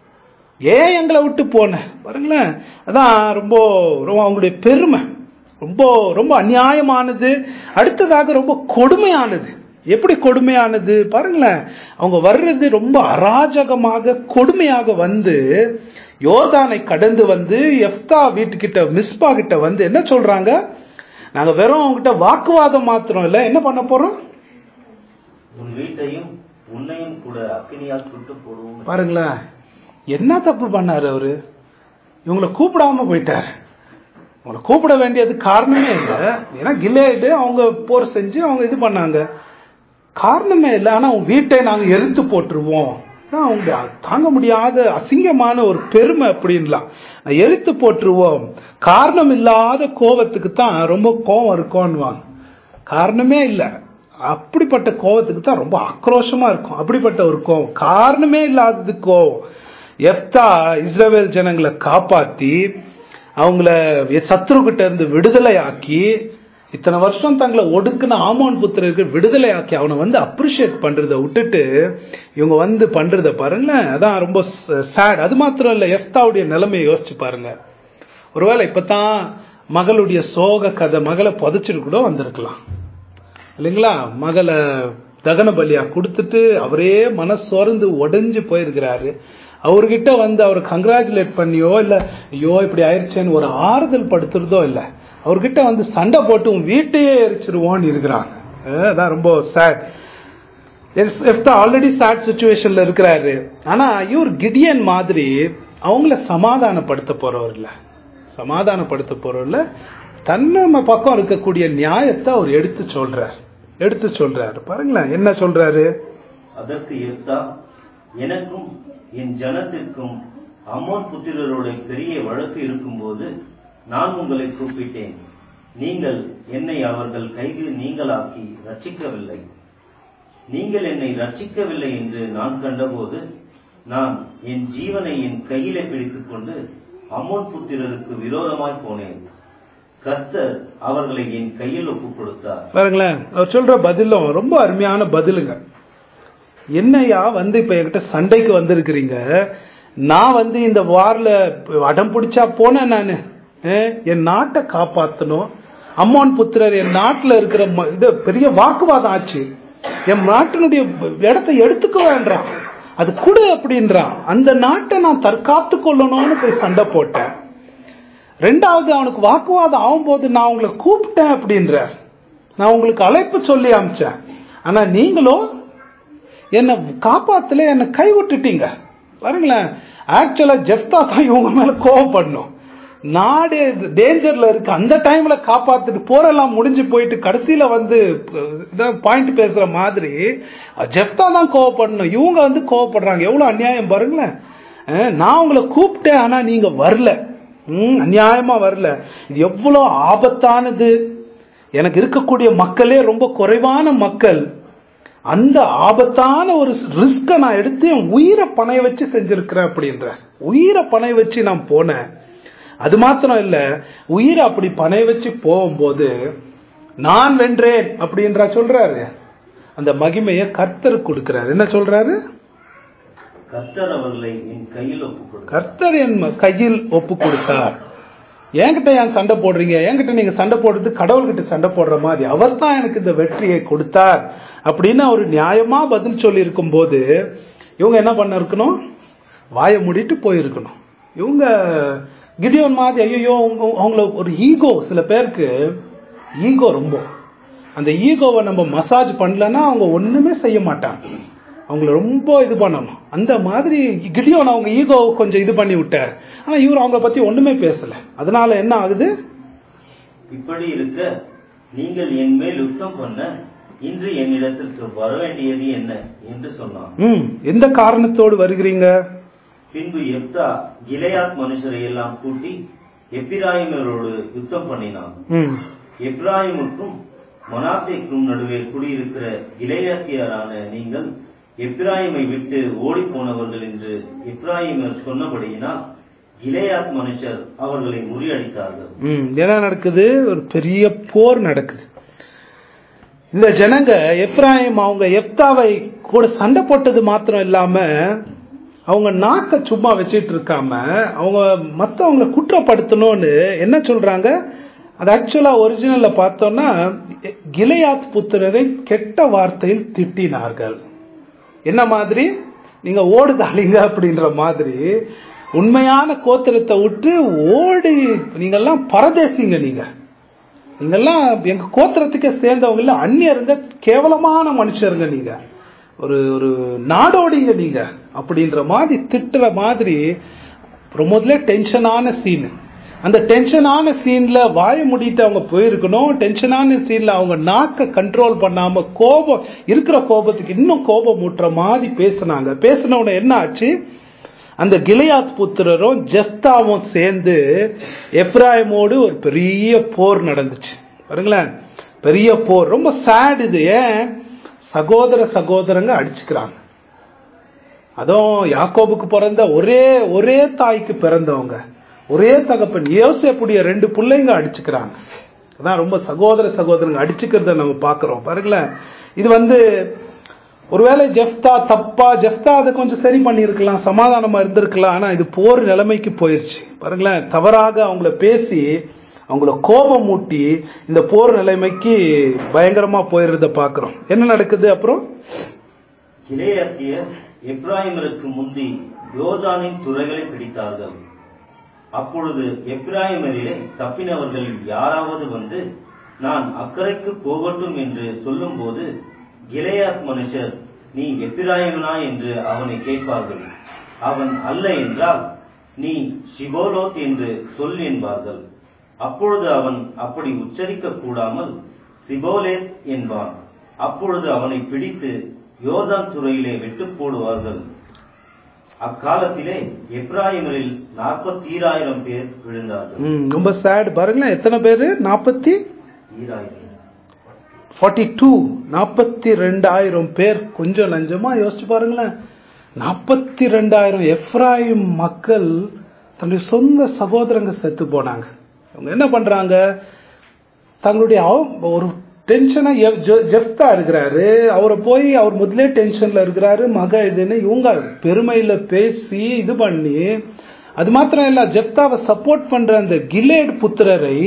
ஏன் எங்களை விட்டு போன பாருங்களேன் அதான் ரொம்ப ரொம்ப அவங்களுடைய பெருமை ரொம்ப ரொம்ப அநியாயமானது அடுத்ததாக ரொம்ப கொடுமையானது எப்படி கொடுமையானது பாருங்களேன் அவங்க வர்றது ரொம்ப அராஜகமாக கொடுமையாக வந்து யோர்தானை கடந்து வந்து எஃப்தா வீட்டுக்கிட்ட மிஸ்பா கிட்ட வந்து என்ன சொல்றாங்க நாங்க வெறும் அவங்ககிட்ட வாக்குவாதம் மாத்திரம் இல்ல என்ன பண்ண போறோம் உன் வீட்டையும் உன்னையும் கூட அக்கினியால் சுட்டு போடுவோம் பாருங்களேன் என்ன தப்பு பண்ணாரு அவரு இவங்களை கூப்பிடாம போயிட்டார் உங்களை கூப்பிட வேண்டியது காரணமே இல்லை ஏன்னா கில்லேடு அவங்க போர் செஞ்சு அவங்க இது பண்ணாங்க காரணமே இல்லை ஆனா உன் வீட்டை நாங்க எரித்து போட்டுருவோம் அதான் அவங்க தாங்க முடியாத அசிங்கமான ஒரு பெருமை அப்படின்லாம் நான் எழுத்து போட்டுருவோம் காரணம் இல்லாத கோபத்துக்கு தான் ரொம்ப கோபம் இருக்கும்னுவாங்க காரணமே இல்லை அப்படிப்பட்ட கோபத்துக்கு தான் ரொம்ப ஆக்ரோஷமா இருக்கும் அப்படிப்பட்ட ஒரு கோபம் காரணமே இல்லாதது கோபம் எஃப்தா இஸ்ரவேல் ஜனங்களை காப்பாத்தி அவங்கள சத்ருகிட்ட இருந்து விடுதலை ஆக்கி இத்தனை வருஷம் தங்களை ஒடுக்குன ஆமோன் புத்திரருக்கு விடுதலை ஆக்கி அவனை வந்து அப்ரிஷியேட் பண்றதை விட்டுட்டு இவங்க வந்து பண்றத பாருங்களேன் அதான் ரொம்ப சேட் அது மாத்திரம் இல்ல எஃப்தாவுடைய நிலைமையை யோசிச்சு பாருங்க ஒருவேளை இப்பதான் மகளுடைய சோக கதை மகளை புதைச்சிட்டு கூட வந்திருக்கலாம் இல்லைங்களா மகளை தகன பலியா கொடுத்துட்டு அவரே மனசோர்ந்து உடைஞ்சு போயிருக்கிறாரு அவர்கிட்ட வந்து அவர் கங்க்ராச்சுலேட் பண்ணியோ இல்ல ஐயோ இப்படி ஆயிடுச்சேன்னு ஒரு ஆறுதல் படுத்துறதோ இல்ல அவர்கிட்ட வந்து சண்டை போட்டு உன் வீட்டையே எரிச்சிருவோன்னு இருக்கிறாங்க அதான் ரொம்ப சேட் ஆல்ரெடி சேட் சுச்சுவேஷன்ல இருக்கிறாரு ஆனா இவர் கிடியன் மாதிரி அவங்கள சமாதானப்படுத்த போறவர் இல்ல சமாதானப்படுத்த போறவர் இல்ல தன்னை பக்கம் இருக்கக்கூடிய நியாயத்தை அவர் எடுத்து சொல்றார் எடுத்து சொல்றாரு பாருங்களேன் என்ன சொல்றாரு அதற்கு எப்தா எனக்கும் என் ஜனத்திற்கும் அம்மோன் புத்திரரோட பெரிய வழக்கு இருக்கும்போது நான் உங்களை கூப்பிட்டேன் நீங்கள் என்னை அவர்கள் கைது நீங்களாக்கி ரட்சிக்கவில்லை நீங்கள் என்னை ரட்சிக்கவில்லை என்று நான் கண்டபோது நான் என் ஜீவனை என் கையிலே பிடித்துக் கொண்டு அம்மோன் புத்திரருக்கு விரோதமாய் போனேன் கர்த்தர் அவர்களை என் கையில் ஒப்புக் கொடுத்தார் பாருங்களேன் அவர் சொல்ற பதிலும் ரொம்ப அருமையான பதிலுங்க என்னையா வந்து இப்ப என்கிட்ட சண்டைக்கு வந்திருக்கிறீங்க நான் வந்து இந்த வார்ல அடம் பிடிச்சா போனேன் நானு அஹ், என் நாட்டை காப்பாத்தணும் அம்மோன் புத்திரர் என் நாட்டுல இருக்கிற ம- இது பெரிய வாக்குவாதம் ஆச்சு என் நாட்டினுடைய இடத்தை எடுத்துக்க வேண்டாம் அது கொடு அப்படின்றான் அந்த நாட்டை நான் தற்காத்து கொள்ளணும்னு போய் சண்டை போட்டேன் ரெண்டாவது அவனுக்கு வாக்குவாதம் ஆகும்போது நான் உங்களை கூப்பிட்டேன் அப்படின்ற நான் உங்களுக்கு அழைப்பு சொல்லி அமிச்சேன் ஆனா நீங்களோ என்னை காப்பாத்துல என்னை கை விட்டுட்டீங்க பாருங்களேன் ஆக்சுவலா ஜெஃப்தா தான் இவங்க மேல கோவப்படணும் நாடு டேஞ்சர்ல இருக்கு அந்த டைம்ல காப்பாத்துட்டு போரெல்லாம் முடிஞ்சு போயிட்டு கடைசியில வந்து பாயிண்ட் பேசுற மாதிரி ஜெஃப்தா தான் கோவப்படணும் இவங்க வந்து கோவப்படுறாங்க எவ்வளவு அநியாயம் பாருங்களேன் அஹ், நான் உங்களை கூப்பிட்டேன் ஆனா நீங்க வரல ம், அநியாயமா வரல இது எவ்வளவு ஆபத்தானது எனக்கு இருக்கக்கூடிய மக்களே ரொம்ப குறைவான மக்கள் அந்த ஆபத்தான ஒரு ரிஸ்க நான் எடுத்து என் உயிரை பணைய வச்சு செஞ்சிருக்கிறேன் அப்படின்ற உயிரை பணைய வச்சு நான் போனேன் அது மாத்திரம் இல்ல உயிரை அப்படி பணைய வச்சு போகும்போது நான் வென்றேன் அப்படின்றா சொல்றாரு அந்த மகிமையை கர்த்தர் கொடுக்கிறாரு என்ன சொல்றாரு கர்த்தர் அவர்களை என் கையில் ஒப்புக் கொடுத்தார் கர்த்தர் என் ம- கையில் ஒப்பு கொடுத்தார் என்கிட்ட ஏன் சண்டை போடுறீங்க என்கிட்ட நீங்க சண்டை போடுறது கடவுள்கிட்ட சண்டை போடுற மாதிரி அவர் தான் எனக்கு இந்த வெற்றியை கொடுத்தார் அப்படின்னு அவர் நியாயமா பதில் சொல்லி இருக்கும்போது இவங்க என்ன பண்ண இருக்கணும் வாயை மூடிட்டு போயிருக்கணும் இவங்க கிடியோன் மாதிரி ஐயோ அவங்கள ஒரு ஈகோ சில பேருக்கு ஈகோ ரொம்ப அந்த ஈகோவை நம்ம மசாஜ் பண்ணலன்னா அவங்க ஒண்ணுமே செய்ய மாட்டாங்க அவங்கள ரொம்ப இது பண்ணணும் அந்த மாதிரி கிடியோன் அவங்க ஈகோ கொஞ்சம் இது பண்ணி விட்டார் ஆனா இவர் அவங்கள பத்தி ஒண்ணுமே பேசல அதனால என்ன ஆகுது இப்படி இருக்க நீங்கள் என் மேல் யுத்தம் பண்ண இன்று என்னிடத்திற்கு வர வேண்டியது என்ன என்று சொன்னான் ம் எந்த காரணத்தோடு வருகிறீங்க பின்பு எப்தா கிளையாத் மனுஷரை எல்லாம் கூட்டி எப்பிராயிமரோடு யுத்தம் பண்ணினான் ம் எப்ராயிமுக்கும் மனாசேக்கும் நடுவே குடியிருக்கிற இளையாத்தியரான நீங்கள் எப்ராயிமை விட்டு ஓடிப் போனவர்கள் என்று எப்ராயிமர் சொன்னபடியினால் கிளையாத் மனுஷர் அவர்களை முறியடித்தார்கள் ம் என்ன நடக்குது ஒரு பெரிய போர் நடக்குது இந்த ஜனங்க எப்ராயிம் அவங்க எப்தாவை கூட சண்டை போட்டது மாத்திரம் இல்லாம அவங்க நாக்க சும்மா வச்சிட்டு இருக்காம அவங்க மத்தவங்களை குற்றப்படுத்தணும்னு என்ன சொல்றாங்க அது ஆக்சுவலா ஒரிஜினல்ல பார்த்தோம்னா கிளையாத் புத்திரரை கெட்ட வார்த்தையில் திட்டினார்கள் என்ன மாதிரி நீங்க ஓடுதாளிங்க அப்படின்ற மாதிரி உண்மையான கோத்திரத்தை விட்டு ஓடி நீங்கெல்லாம் பரதேசிங்க நீங்க நீங்கெல்லாம் எங்க கோத்திரத்துக்கே சேர்ந்தவங்க இல்ல அந்நியருங்க கேவலமான மனுஷருங்க நீங்க ஒரு ஒரு நாடோடிங்க நீங்க அப்படின்ற மாதிரி திட்டுற மாதிரி முதல்ல டென்ஷனான சீன் அந்த டென்ஷனான சீன்ல வாய மூடிட்டு அவங்க போயிருக்கணும் டென்ஷனான சீன்ல அவங்க நாக்க கண்ட்ரோல் பண்ணாம கோபம் இருக்கிற கோபத்துக்கு இன்னும் கோபம் ஊட்டுற மாதிரி பேசினாங்க பேசின உடனே என்ன ஆச்சு அந்த கிளையாத் புத்திரரும் ஜெஸ்தாவும் சேர்ந்து எப்ராயிமோடு ஒரு பெரிய போர் நடந்துச்சு பாருங்களேன் பெரிய போர் ரொம்ப சேட் இது ஏன் சகோதர சகோதரங்க அடிச்சுக்கிறாங்க அதுவும் யாக்கோபுக்கு பிறந்த ஒரே ஒரே தாய்க்கு பிறந்தவங்க ஒரே தகப்பன் யோசேப்புடைய ரெண்டு பிள்ளைங்க அடிச்சுக்கிறாங்க அதான் ரொம்ப சகோதர சகோதரங்க அடிச்சுக்கிறத நம்ம பார்க்கிறோம் பாருங்களேன் இது வந்து ஒருவேளை ஜெஃப்தா தப்பா ஜெஃப்தா அதை கொஞ்சம் சரி பண்ணியிருக்கலாம் சமாதானமா இருந்திருக்கலாம் ஆனா இது போர் நிலைமைக்கு போயிருச்சு பாருங்களேன் தவறாக அவங்கள பேசி அவங்கள கோபம் மூட்டி இந்த போர் நிலைமைக்கு பயங்கரமா போயிருந்த பாக்குறோம் என்ன நடக்குது அப்புறம் கிளையாத்தியர் எப்ராயிமருக்கு முந்தி யோர்தானின் துறைகளை பிடித்தார்கள் அப்பொழுது எப்ராயிமரிலே தப்பினவர்களில் யாராவது வந்து நான் அக்கறைக்கு போகட்டும் என்று சொல்லும்போது கிளையாத் மனுஷர் நீ எப்பிராயமனா என்று அவனை கேட்பார்கள் அவன் அல்ல என்றால் நீ ஷிபோலோத் என்று சொல் என்பார்கள் அப்பொழுது அவன் அப்படி உச்சரிக்க கூடாமல் சிபோலேத் என்பான் அப்பொழுது அவனை பிடித்து யோர்தான் துறையிலே வெட்டு போடுவார்கள் அக்காலத்திலே எப்ராயிமரில் நாற்பத்தி ஈராயிரம் பேர் விழுந்தார்கள் ம், ரொம்ப சேட் பாருங்களேன் எத்தனை பேரு நாற்பத்தி ஈராயிரம் ஃபார்ட்டி டூ நாற்பத்தி ரெண்டாயிரம் பேர் கொஞ்சம் நஞ்சமா யோசிச்சு பாருங்களேன் நாற்பத்தி ரெண்டாயிரம் எஃப்ராயிம் மக்கள் தன்னுடைய சொந்த சகோதரங்க செத்து போனாங்க அவங்க என்ன பண்றாங்க தங்களுடைய அவ- ஒரு டென்ஷனா ஜெஃப்தா இருக்கிறாரு அவரை போய் அவர் முதலே டென்ஷன்ல இருக்கிறாரு மக இதுன்னு இவங்க பெருமையில பேசி இது பண்ணி அது மாத்திரம் இல்ல ஜெப்தாவை சப்போர்ட் பண்ற அந்த கிலேட் புத்திரரை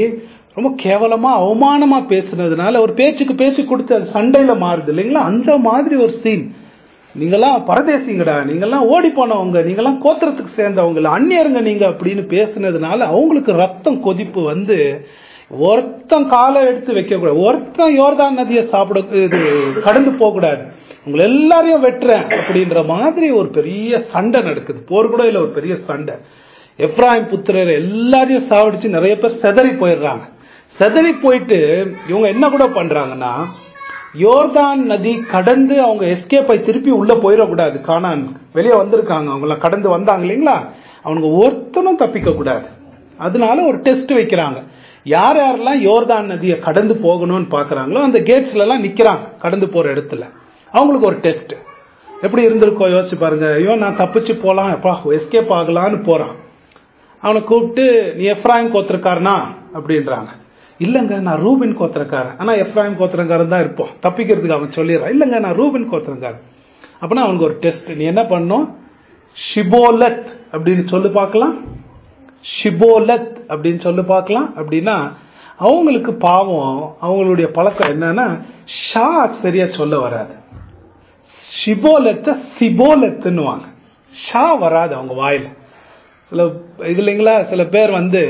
ரொம்ப கேவலமா அவமானமா பேசுனதுனால ஒரு பேச்சுக்கு பேச்சு கொடுத்து அது சண்டையில மாறுது இல்லைங்களா அந்த மாதிரி ஒரு சீன் நீங்கெல்லாம் பரதேசிங்கடா நீங்கெல்லாம் ஓடி போனவங்க நீங்கெல்லாம் கோத்திரத்துக்கு சேர்ந்தவங்க இல்ல, அந்நியருங்க நீங்க அப்படின்னு பேசுனதுனால அவங்களுக்கு ரத்தம் கொதிப்பு வந்து ஒருத்தன் காலை எடுத்து வைக்க கூடாது ஒருத்தன் யோர்தான் நதியை சாப்பிட இது கடந்து போக கூடாது உங்களை எல்லாரையும் வெட்டுறேன் அப்படின்ற மாதிரி ஒரு பெரிய சண்டை நடக்குது போர் கூட இல்ல ஒரு பெரிய சண்டை எப்ராஹிம் புத்திரர் எல்லாரையும் சாவடிச்சு நிறைய பேர் செதறி போயிடுறாங்க செதறி போயிட்டு இவங்க என்ன கூட பண்றாங்கன்னா யோர்தான் நதி கடந்து அவங்க எஸ்கேப் ஆகி திருப்பி உள்ள போயிடக்கூடாது காணான் வெளியே வந்திருக்காங்க அவங்கள கடந்து வந்தாங்க இல்லைங்களா அவனுங்க ஒருத்தனும் தப்பிக்க கூடாது அதனால ஒரு டெஸ்ட் வைக்கிறாங்க யார் யாரெல்லாம் யோர்தான் நதியை கடந்து போகணும்னு பாக்குறாங்களோ அந்த கேட்ஸ்ல எல்லாம் நிக்கிறாங்க கடந்து போற இடத்துல அவங்களுக்கு ஒரு டெஸ்ட் எப்படி இருந்திருக்கோ யோசிச்சு பாருங்க ஐயோ நான் தப்பிச்சு போலாம் எப்பா எஸ்கேப் ஆகலான்னு போறான் அவனை கூப்பிட்டு நீ எஃப்ராயிம் கோத்திரக்காரனா அப்படின்றாங்க இல்லைங்க நான் ரூபின் கோத்திரக்காரன் ஆனா எஃப்ராயிம் கோத்திரக்காரன் தான் இருப்போம் தப்பிக்கிறதுக்கு அவன் சொல்லிடுறான் இல்லைங்க நான் ரூபின் கோத்திரக்காரன் அப்படின்னா அவனுக்கு ஒரு டெஸ்ட் நீ என்ன பண்ணும் ஷிபோலத் அப்படின்னு சொல்லி பார்க்கலாம் ஷிபோலத் அப்படின்னு சொல்லி பார்க்கலாம் அப்படின்னா அவங்களுக்கு பாவம் அவங்களுடைய பழக்கம் என்னன்னா ஷா சரியா சொல்ல வராது ஷிபோலத்தை சிபோலத்துன்னுவாங்க ஷா வராது அவங்க வாயில சில இது இல்லைங்களா சில பேர் வந்து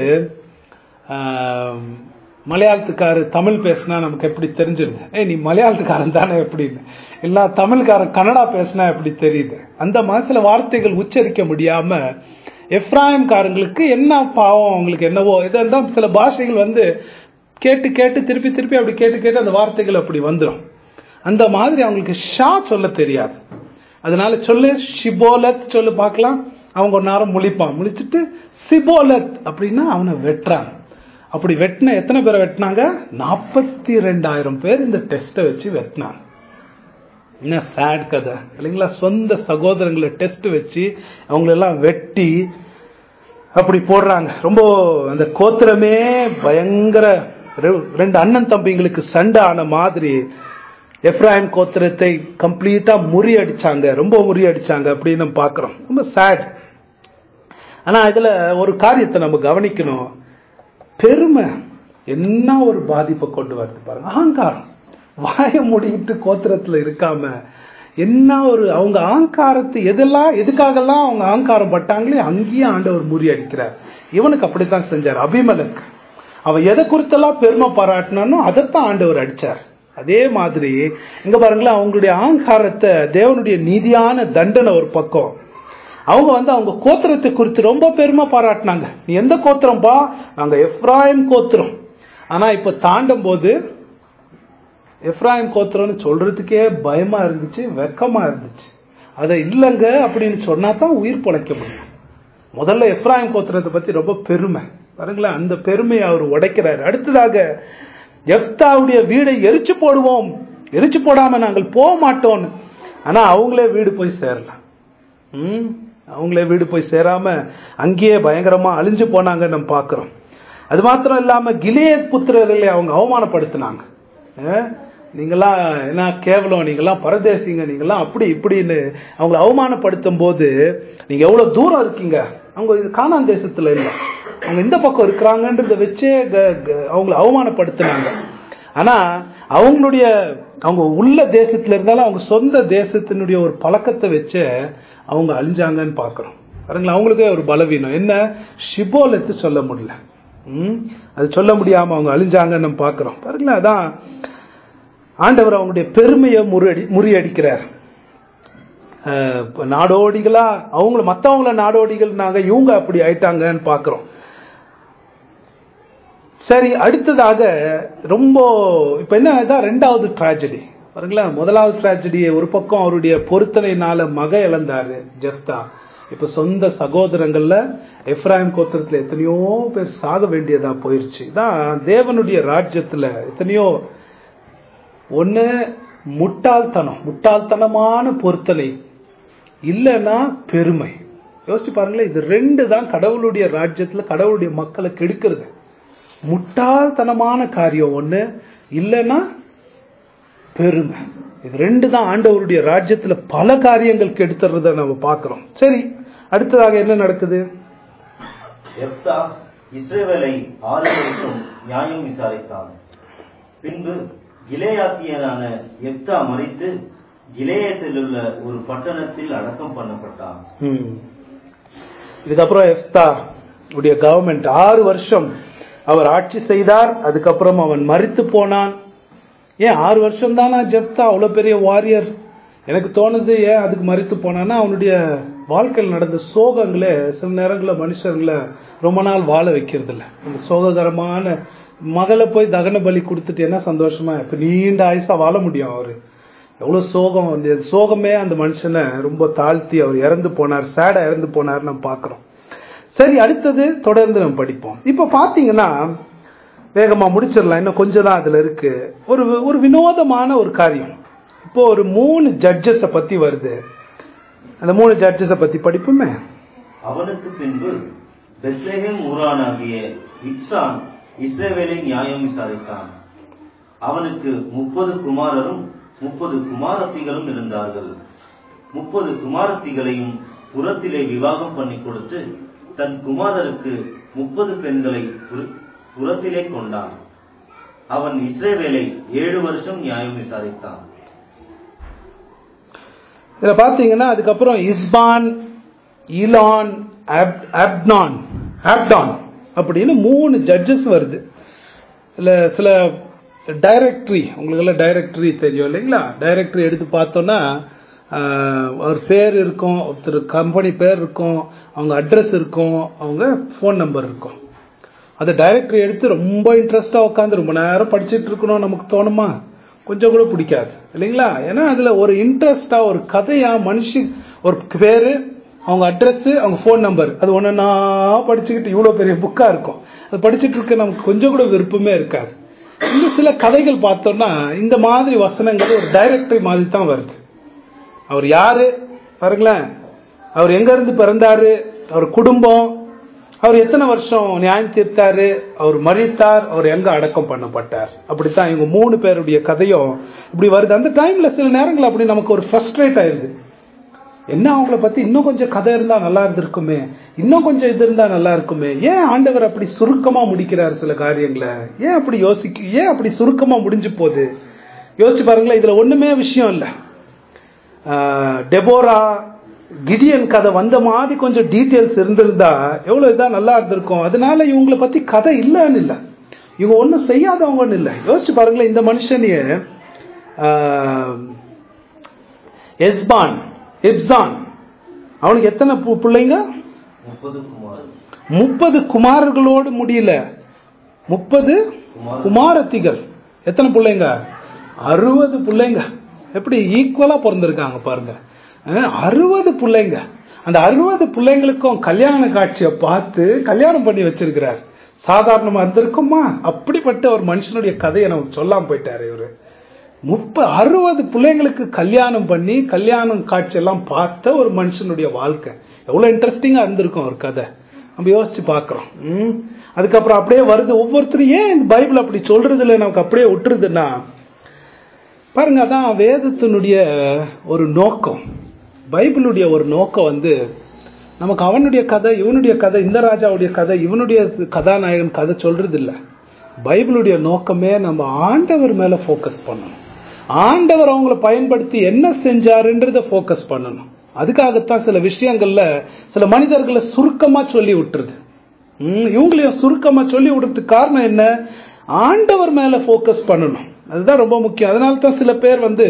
ஆஹ், மலையாளத்துக்காரு தமிழ் பேசினா நமக்கு எப்படி தெரிஞ்சிருது ஏய் நீ மலையாளத்துக்காரன் தானே எப்படின்னு இல்ல தமிழ்காரன் கன்னடா பேசினா எப்படி தெரியுது அந்த மாதிரி சில வார்த்தைகள் உச்சரிக்க முடியாம எஃப்ராயிம்காரங்களுக்கு என்ன பாவம் அவங்களுக்கு என்னவோ இதெல்லாம் சில பாஷைகள் வந்து கேட்டு கேட்டு திருப்பி திருப்பி அப்படி கேட்டு கேட்டு அந்த வார்த்தைகள் அப்படி வந்துடும் அந்த மாதிரி அவங்களுக்கு ஷா சொல்ல தெரியாது அதனால சொல்லு ஷிபோலத் சொல்லு பார்க்கலாம் அவங்க ஒரு நேரம் முழிப்பான் முழிச்சிட்டு சிபோலத் அப்படின்னா அவனை வெட்டுறாங்க அப்படி வெட்டின எத்தனை பேரை வெட்டினாங்க நாற்பத்தி ரெண்டாயிரம் பேர் இந்த டெஸ்ட்டை வச்சு வெட்டினாங்க என்ன சேட் கதை இல்லைங்களா சொந்த சகோதரங்களை டெஸ்ட் வச்சு அவங்களெல்லாம் வெட்டி அப்படி போடுறாங்க ரொம்ப அந்த கோத்திரமே பயங்கர ரெ- ரெண்டு அண்ணன் தம்பிங்களுக்கு சண்டை ஆன மாதிரி எப்ராஹிம் கோத்திரத்தை கம்ப்ளீட்டா முறியடிச்சாங்க ரொம்ப முறியடிச்சாங்க அப்படின்னு நம்ம பார்க்கிறோம் ரொம்ப சேட் ஆனா இதுல ஒரு காரியத்தை நம்ம கவனிக்கணும் பெருமை என்ன ஒரு பாதிப்பை கொண்டு வருது பாருங்க அகங்காரம் வாய மூடிட்டு கோத்திரத்துல இருக்காம என்ன ஒரு அவங்க அகங்காரத்தை எதெல்லாம் எதுக்காகலாம் அவங்க அகங்காரம் பட்டாங்களே அங்கேயே ஆண்டவர் முறியடிக்கிறார் இவனுக்கு அப்படித்தான் செஞ்சார் அபிமலக் அவன் எதை குறித்தெல்லாம் பெருமை பாராட்டினானோ அதைத்தான் ஆண்டவர் அடிச்சார் அதே மாதிரி இங்க பாருங்களேன் அவங்களுடைய அகங்காரத்தை தேவனுடைய நீதியான தண்டனை ஒரு பக்கம் அவங்க வந்து அவங்க கோத்திரத்தை குறித்து ரொம்ப பெருமை பாராட்டினாங்க நீ எந்த கோத்திரம்பா நாங்க எஃப்ராயிம் கோத்திரம் ஆனா இப்ப தாண்டும் போது எஃப்ராயிம் கோத்திரம்னு சொல்றதுக்கே பயமா இருந்துச்சு வெக்கமா இருந்துச்சு அதை இல்லைங்க அப்படின்னு சொன்னா தான் உயிர் பொழைக்க முடியும் முதல்ல எஃப்ராயிம் கோத்திரத்தை பத்தி ரொம்ப பெருமை பாருங்களேன் அந்த பெருமையை அவர் உடைக்கிறார் அடுத்ததாக எஃப்தாவுடைய வீடை எரிச்சு போடுவோம் எரிச்சு போடாம நாங்கள் போக மாட்டோம்னு ஆனா அவங்களே வீடு போய் சேரல ம் அவங்களே வீடு போய் சேராம அங்கேயே பயங்கரமா அழிஞ்சு போனாங்க நம்ம பார்க்கிறோம் அது மாத்திரம் இல்லாம கிலேத் புத்திரர்களை அவங்க அவமானப்படுத்தினாங்க அஹ், நீங்கெல்லாம் என்ன கேவலம் நீங்கெல்லாம் பரதேசிங்க நீங்கெல்லாம் அப்படி இப்படின்னு அவங்கள அவமானப்படுத்தும் போது நீங்க எவ்வளவு தூரம் இருக்கீங்க அவங்க இது கானான் தேசத்துல இல்லை அவங்க இந்த பக்கம் இருக்கிறாங்கன்றத வச்சே க- க- அவங்கள அவமானப்படுத்தினாங்க ஆனா அவங்களுடைய அவங்க உள்ள தேசத்துல இருந்தாலும் அவங்க சொந்த தேசத்தினுடைய ஒரு பழக்கத்தை வச்சு அவங்க அழிஞ்சாங்கன்னு பாக்குறோம் பாருங்களா அவங்களுக்கே ஒரு பலவீனம் என்ன ஷிபோலத்து சொல்ல முடியல ம் அது சொல்ல முடியாம அவங்க அழிஞ்சாங்கன்னு நம்ம பாக்குறோம் பாருங்களா அதான் ஆண்டவர் அவங்களுடைய பெருமையை முறியடி முறியடிக்கிறார் அஹ், இப்ப நாடோடிகளா அவங்கள மத்தவங்கள நாடோடிகள் நாங்க இவங்க அப்படி ஆயிட்டாங்கன்னு பாக்குறோம் சரி அடுத்ததாக ரொம்ப இப்ப என்ன இதான் ரெண்டாவது டிராஜடி பாருங்களா முதலாவது டிராஜடி ஒரு பக்கம் அவருடைய பொருத்தனையினால மக இழந்தாரு ஜெப்தா இப்ப சொந்த சகோதரங்கள்ல எப்ராஹிம் கோத்திரத்துல எத்தனையோ பேர் சாக வேண்டியதா போயிருச்சு இதான் தேவனுடைய ராஜ்யத்துல எத்தனையோ ஒண்ணு முட்டாள்தனம் முட்டாள்தனமான பொருத்தனை இல்லைன்னா பெருமை யோசிச்சு பாருங்களேன் இது ரெண்டு தான் கடவுளுடைய ராஜ்யத்துல கடவுளுடைய மக்களை கெடுக்கிறது முட்டாள்தனமான காரியம் ஒண்ணு இல்லைன்னா பெருமை இது ரெண்டு தான் ஆண்டவருடைய ராஜ்யத்துல பல காரியங்கள் கெடுத்துறத நம்ம பார்க்கிறோம் சரி அடுத்ததாக என்ன நடக்குது எப்தா இஸ்ரவேலை ஆறு வருஷம் நியாயம் விசாரித்தான் பின்பு கிலேயாத்தியனான எப்தா மறித்து கிலேயத்தில் உள்ள ஒரு பட்டணத்தில் அடக்கம் பண்ணப்பட்டான் ம். இதுக்கப்புறம் எஸ்தா உடைய கவர்மெண்ட் ஆறு வருஷம் அவர் ஆட்சி செய்தார் அதுக்கப்புறம் அவன் மறித்து போனான் ஏன் ஆறு வருஷம் தானா ஜெப்தா அவ்வளோ பெரிய வாரியர் எனக்கு தோணுது ஏன் அதுக்கு மறித்து போனான்னா அவனுடைய வாழ்க்கையில் நடந்த சோகங்களே சில நேரங்களில் மனுஷர்களை ரொம்ப நாள் வாழ வைக்கிறது இல்ல அந்த சோககரமான மகளை போய் தகன பலி கொடுத்துட்டு என்ன சந்தோஷமா இப்ப நீண்ட ஆயுசா வாழ முடியும் அவரு எவ்வளவு சோகம் அந்த சோகமே அந்த மனுஷனை ரொம்ப தாழ்த்தி அவர் இறந்து போனார் சேடா இறந்து போனார் நம்ம பார்க்கிறோம் சரி அடுத்தது தொடர்ந்து நம்ம படிப்போம் இப்ப பாத்தீங்கன்னா வேகமா முடிச்சிடலாம் இன்னும் கொஞ்சம் தான் அதுல இருக்கு ஒரு ஒரு வினோதமான ஒரு காரியம் இப்போ ஒரு மூணு ஜட்ஜஸ பத்தி வருது அந்த மூணு ஜட்ஜஸ பத்தி படிப்புமே அவனுக்கு பின்பு பெத்லெஹேம் ஊரானாகிய இப்சான் இஸ்ரவேலை நியாயம் விசாரித்தான் அவனுக்கு முப்பது குமாரரும் முப்பது குமாரத்திகளும் இருந்தார்கள் முப்பது குமாரத்திகளையும் புறத்திலே விவாகம் பண்ணி கொடுத்து தன் குமாரருக்கு முப்பது பெண்களை புற- புறத்திலே கொண்டான் அவன் இஸ்ரவேலை ஏழு வருஷம் நியாயம் விசாரித்தான் இதுல பாத்தீங்கன்னா அதுக்கப்புறம் இஸ்பான் ஈலான் அப்- அப்னான் ஆப்டான் அப்படின்னு மூணு ஜட்ஜஸ் வருது இல்ல சில டைரக்டரி உங்களுக்கு எல்லாம் டைரக்டரி தெரியும் இல்லைங்களா டைரக்டரி எடுத்து பார்த்தோம்னா ஆஹ், அவர் பேர் இருக்கும் ஒருத்தர் கம்பெனி பேர் இருக்கும் அவங்க அட்ரஸ் இருக்கும் அவங்க ஃபோன் நம்பர் இருக்கும் அந்த டைரக்டரி எடுத்து ரொம்ப இன்ட்ரெஸ்டா உட்காந்து ரொம்ப நேரம் படிச்சிட்டு இருக்கணும் நமக்கு தோணுமா கொஞ்சம் கூட பிடிக்காது இல்லைங்களா ஏன்னா அதுல ஒரு இன்ட்ரெஸ்டா ஒரு கதையா மனுஷி ஒரு பேரு அவங்க அட்ரஸ் அவங்க ஃபோன் நம்பர் அது ஒன்னா படிச்சுக்கிட்டு இவ்வளவு பெரிய புக்கா இருக்கும் அது படிச்சிட்டு இருக்க நமக்கு கொஞ்சம் கூட விருப்பமே இருக்காது இன்னும் சில கதைகள் பார்த்தோம்னா இந்த மாதிரி வசனங்கள் ஒரு டைரக்டரி மாதிரி தான் வருது அவர் யாரு பாருங்களேன் அவர் எங்க இருந்து பிறந்தாரு அவர் குடும்பம் அவர் எத்தனை வருஷம் நியாயம் தீர்த்தாரு அவர் மறித்தார் அவர் எங்க அடக்கம் பண்ணப்பட்டார் அப்படித்தான் இவங்க மூணு பேருடைய கதையும் இப்படி வருது அந்த டைம்ல சில நேரங்கள் அப்படி நமக்கு ஒரு ஃப்ரஸ்ட்ரேட் ஆயிருது என்ன அவங்கள பத்தி இன்னும் கொஞ்சம் கதை இருந்தா நல்லா இருந்திருக்குமே இன்னும் கொஞ்சம் இது இருந்தா நல்லா இருக்குமே ஏன் ஆண்டவர் அப்படி சுருக்கமா முடிக்கிறார் சில காரியங்களை ஏன் அப்படி யோசிக்க ஏன் அப்படி சுருக்கமா முடிஞ்சு போகுது யோசிச்சு பாருங்களேன் இதுல ஒண்ணுமே விஷயம் இல்லை ஆஹ் டெபோரா கிடியன் கதை வந்த மாதிரி கொஞ்சம் டீட்டெயில்ஸ் இருந்திருந்தா எவ்வளவு இதா நல்லா இருந்திருக்கும் அதனால இவங்கள பத்தி கதை இல்லைன்னு இல்லை இவங்க ஒன்றும் செய்யாதவங்கன்னு இல்லை யோசிச்சு பாருங்களேன் இந்த மனுஷனைய ஆஹ், எஸ்பான் எப்சான் அவனுக்கு எத்தனை பு- பிள்ளைங்க முப்பது குமார் முப்பது குமாரர்களோடு முடியல முப்பது குமாரத்திகள் எத்தனை பிள்ளைங்க அறுபது பிள்ளைங்க எப்படி ஈக்குவலா பிறந்திருக்காங்க பாருங்க அஹ், அறுபது பிள்ளைங்க அந்த அறுபது பிள்ளைங்களுக்கும் கல்யாண காட்சியை பார்த்து கல்யாணம் பண்ணி வச்சிருக்கிறார் சாதாரணமா இருந்திருக்குமா அப்படிப்பட்ட ஒரு மனுஷனுடைய கதையை நமக்கு சொல்லாம போயிட்டாரு இவரு முப்ப அறுபது பிள்ளைங்களுக்கு கல்யாணம் பண்ணி கல்யாணம் காட்சி எல்லாம் பார்த்த ஒரு மனுஷனுடைய வாழ்க்கை எவ்வளவு இன்ட்ரெஸ்டிங்கா இருந்திருக்கும் ஒரு கதை நம்ம யோசிச்சு பார்க்கிறோம் ம். அதுக்கப்புறம் அப்படியே வருது ஒவ்வொருத்தரும் ஏன் இந்த பைபிள் அப்படி சொல்றது இல்லை நமக்கு அப்படியே விட்டுருதுன்னா பாருங்க அதான் வேதத்தினுடைய ஒரு நோக்கம் பைபிளுடைய ஒரு நோக்கம் வந்து நமக்கு அவனுடைய கதை இவனுடைய கதை இந்த ராஜாவுடைய கதை இவனுடைய கதாநாயகன் கதை சொல்றது இல்ல பைபிளுடைய நோக்கமே நம்ம ஆண்டவர் மேல ஃபோக்கஸ் பண்ணணும் ஆண்டவர் அவங்கள பயன்படுத்தி என்ன செஞ்சாருன்றத ஃபோக்கஸ் பண்ணணும் அதுக்காகத்தான் சில விஷயங்கள்ல சில மனிதர்களை சுருக்கமா சொல்லி விட்டுருது ம், இவங்களையும் சுருக்கமா சொல்லி விடுறதுக்கு காரணம் என்ன ஆண்டவர் மேல ஃபோக்கஸ் பண்ணணும் அதுதான் ரொம்ப முக்கியம் அதனால தான் சில பேர் வந்து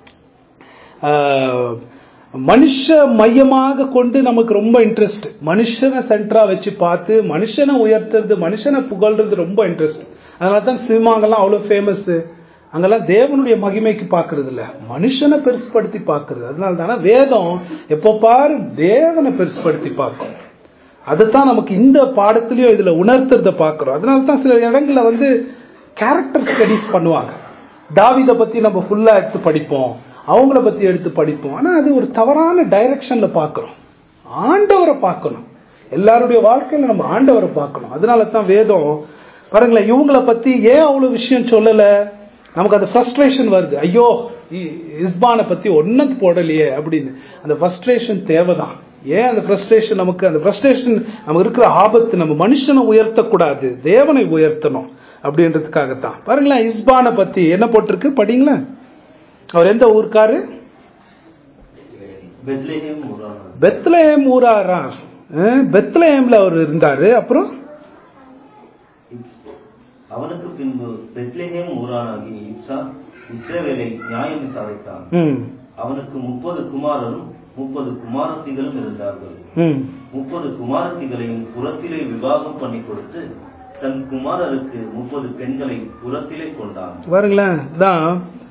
ஆஹ், மனுஷ மையமாக கொண்டு நமக்கு ரொம்ப இன்ட்ரெஸ்ட் மனுஷனை சென்டரா வச்சு பார்த்து மனுஷனை உயர்த்துறது மனுஷனை புகழ்றது ரொம்ப இன்ட்ரெஸ்ட் அதனால தான் சினிமாங்கெல்லாம் அவ்வளவு ஃபேமஸ் அங்கெல்லாம் தேவனுடைய மகிமைக்கு பார்க்கறது இல்ல மனுஷனை பெருசுபடுத்தி பார்க்கறது அதனால தானே வேதம் எப்போ பாரு தேவனை பெருசுபடுத்தி பார்க்கும் அதைத்தான் நமக்கு இந்த பாடத்திலயும் இதுல உணர்த்துறத பார்க்கிறோம் அதனால தான் சில இடங்கள்ல வந்து கேரக்டர் ஸ்டடிஸ் பண்ணுவாங்க தாவீதை பத்தி நம்ம ஃபுல்லா எடுத்து படிப்போம் அவங்கள பத்தி எடுத்து படிப்போம் ஆனா அது ஒரு தவறான டைரக்ஷன்ல பார்க்கிறோம் ஆண்டவரை பார்க்கணும் எல்லாருடைய வாழ்க்கையில நம்ம ஆண்டவரை பார்க்கணும் அதனால தான் வேதம் பாருங்களேன் இவங்கள பத்தி ஏன் அவ்வளவு விஷயம் சொல்லல நமக்கு அந்த ஃப்ரஸ்ட்ரேஷன் வருது ஐயோ இ- இஸ்பானை பத்தி ஒன்னும் போடலையே அப்படின்னு அந்த ஃப்ரஸ்ட்ரேஷன் தேவைதான் ஏன் அந்த ஃப்ரஸ்ட்ரேஷன் நமக்கு அந்த ஃப்ரஸ்ட்ரேஷன் நமக்கு இருக்கிற ஆபத்து நம்ம மனுஷனை உயர்த்தக்கூடாது தேவனை உயர்த்தணும் அப்படின்றதுக்காகத்தான் பாருங்களேன் இஸ்பானை பத்தி என்ன போட்டிருக்கு படிங்களேன் அவர் எந்த ஊருக்காரு பெத்லேஹேம் ஊரானார் பெத்லஹேம் ஊராரார் அஹ், பெத்லஹேம்ல அவர் இருந்தாரு அப்புறம் அவனுக்கு பின்பு பெத்லேஹேம் ஊரானாகிய இப்சா இஸ்ரவேலை நியாயம் விசாரித்தான் ம் அவனுக்கு முப்பது குமாரரும் முப்பது குமாரத்திகளும் இருந்தார்கள் ம் முப்பது குமாரத்திகளையும் புறத்திலே விவாகம் பண்ணி கொடுத்து தன் குமாரருக்கு முப்பது பெண்களை புறத்திலே கொண்டான் பாருங்களேன் தான்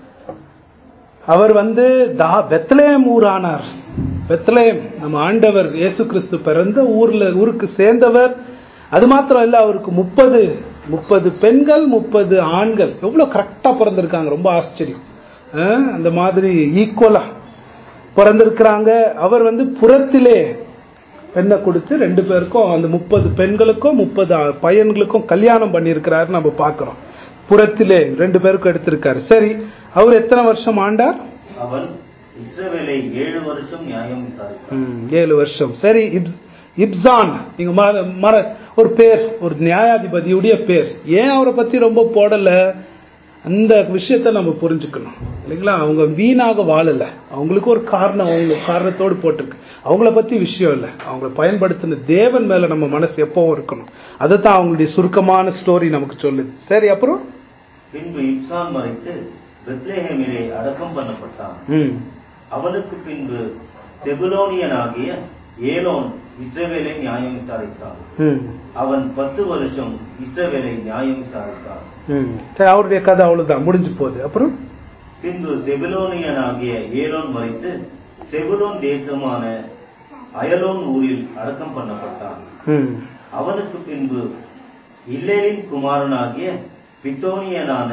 அவர் வந்து தா பெத்லேயம் ஊரானார் பெத்லேயம் நம்ம ஆண்டவர் இயேசு கிறிஸ்து பிறந்த ஊர்ல ஊருக்கு சேர்ந்தவர் அது மாத்திரம் இல்ல அவருக்கு முப்பது முப்பது பெண்கள் முப்பது ஆண்கள் எவ்வளவு கரெக்டா பிறந்திருக்காங்க ரொம்ப ஆச்சரியம் அஹ், அந்த மாதிரி ஈக்குவலா பிறந்திருக்கிறாங்க அவர் வந்து புறத்திலே பெண்ணை கொடுத்து ரெண்டு பேருக்கும் அந்த முப்பது பெண்களுக்கும் முப்பது பையன்களுக்கும் கல்யாணம் பண்ணியிருக்கிறாரு நம்ம பார்க்கிறோம் புறத்திலே ரெண்டு பேருக்கும் எடுத்திருக்காரு சரி அவர் எத்தனை வருஷம் ஆண்டார் அவன் இஸ்ரவேலை ஏழு வருஷம் நியாயம் விசாரித்தான் ம், ஏழு வருஷம் சரி இப்ஸ்- இப்சான் நீங்க மற- மற- ஒரு பேர் ஒரு நியாயாதிபதியுடைய பேர் ஏன் அவரை பத்தி ரொம்ப போடல அந்த விஷயத்தை நம்ம புரிஞ்சுக்கணும் இல்லைங்களா அவங்க வீணாக வாழல அவங்களுக்கு ஒரு காரணம் அவங்க காரணத்தோடு போட்டிருக்கு அவங்கள பத்தி விஷயம் இல்லை அவங்கள பயன்படுத்தின தேவன் மேல நம்ம மனசு எப்பவும் இருக்கணும் அதுதான் அவங்களுடைய சுருக்கமான ஸ்டோரி நமக்கு சொல்லுது சரி அப்புறம் பின்பு இப்சான் மறைத்து பெத்லேஹேமிலே அடக்கம் பண்ணப்பட்டான் ம் அவனுக்கு பின்பு செபுலோனியனாகிய ஏலோன் இஸ்ரவேலை நியாயம் விசாரித்தான் ம் அவன் பத்து வருஷம் இஸ்ரவேலை நியாயம் விசாரித்தான் ம் சரி அவருடைய கதை அவ்வளவுதான் முடிஞ்சு போகுது அப்புறம் பின்பு செபுலோனியனாகிய ஏலோன் மறைத்து செபுலோன் தேசமான அயலோன் ஊரில் அடக்கம் பண்ணப்பட்டான் ம் அவனுக்கு பின்பு இல்லேலின் குமாரனாகிய பித்தோனியனான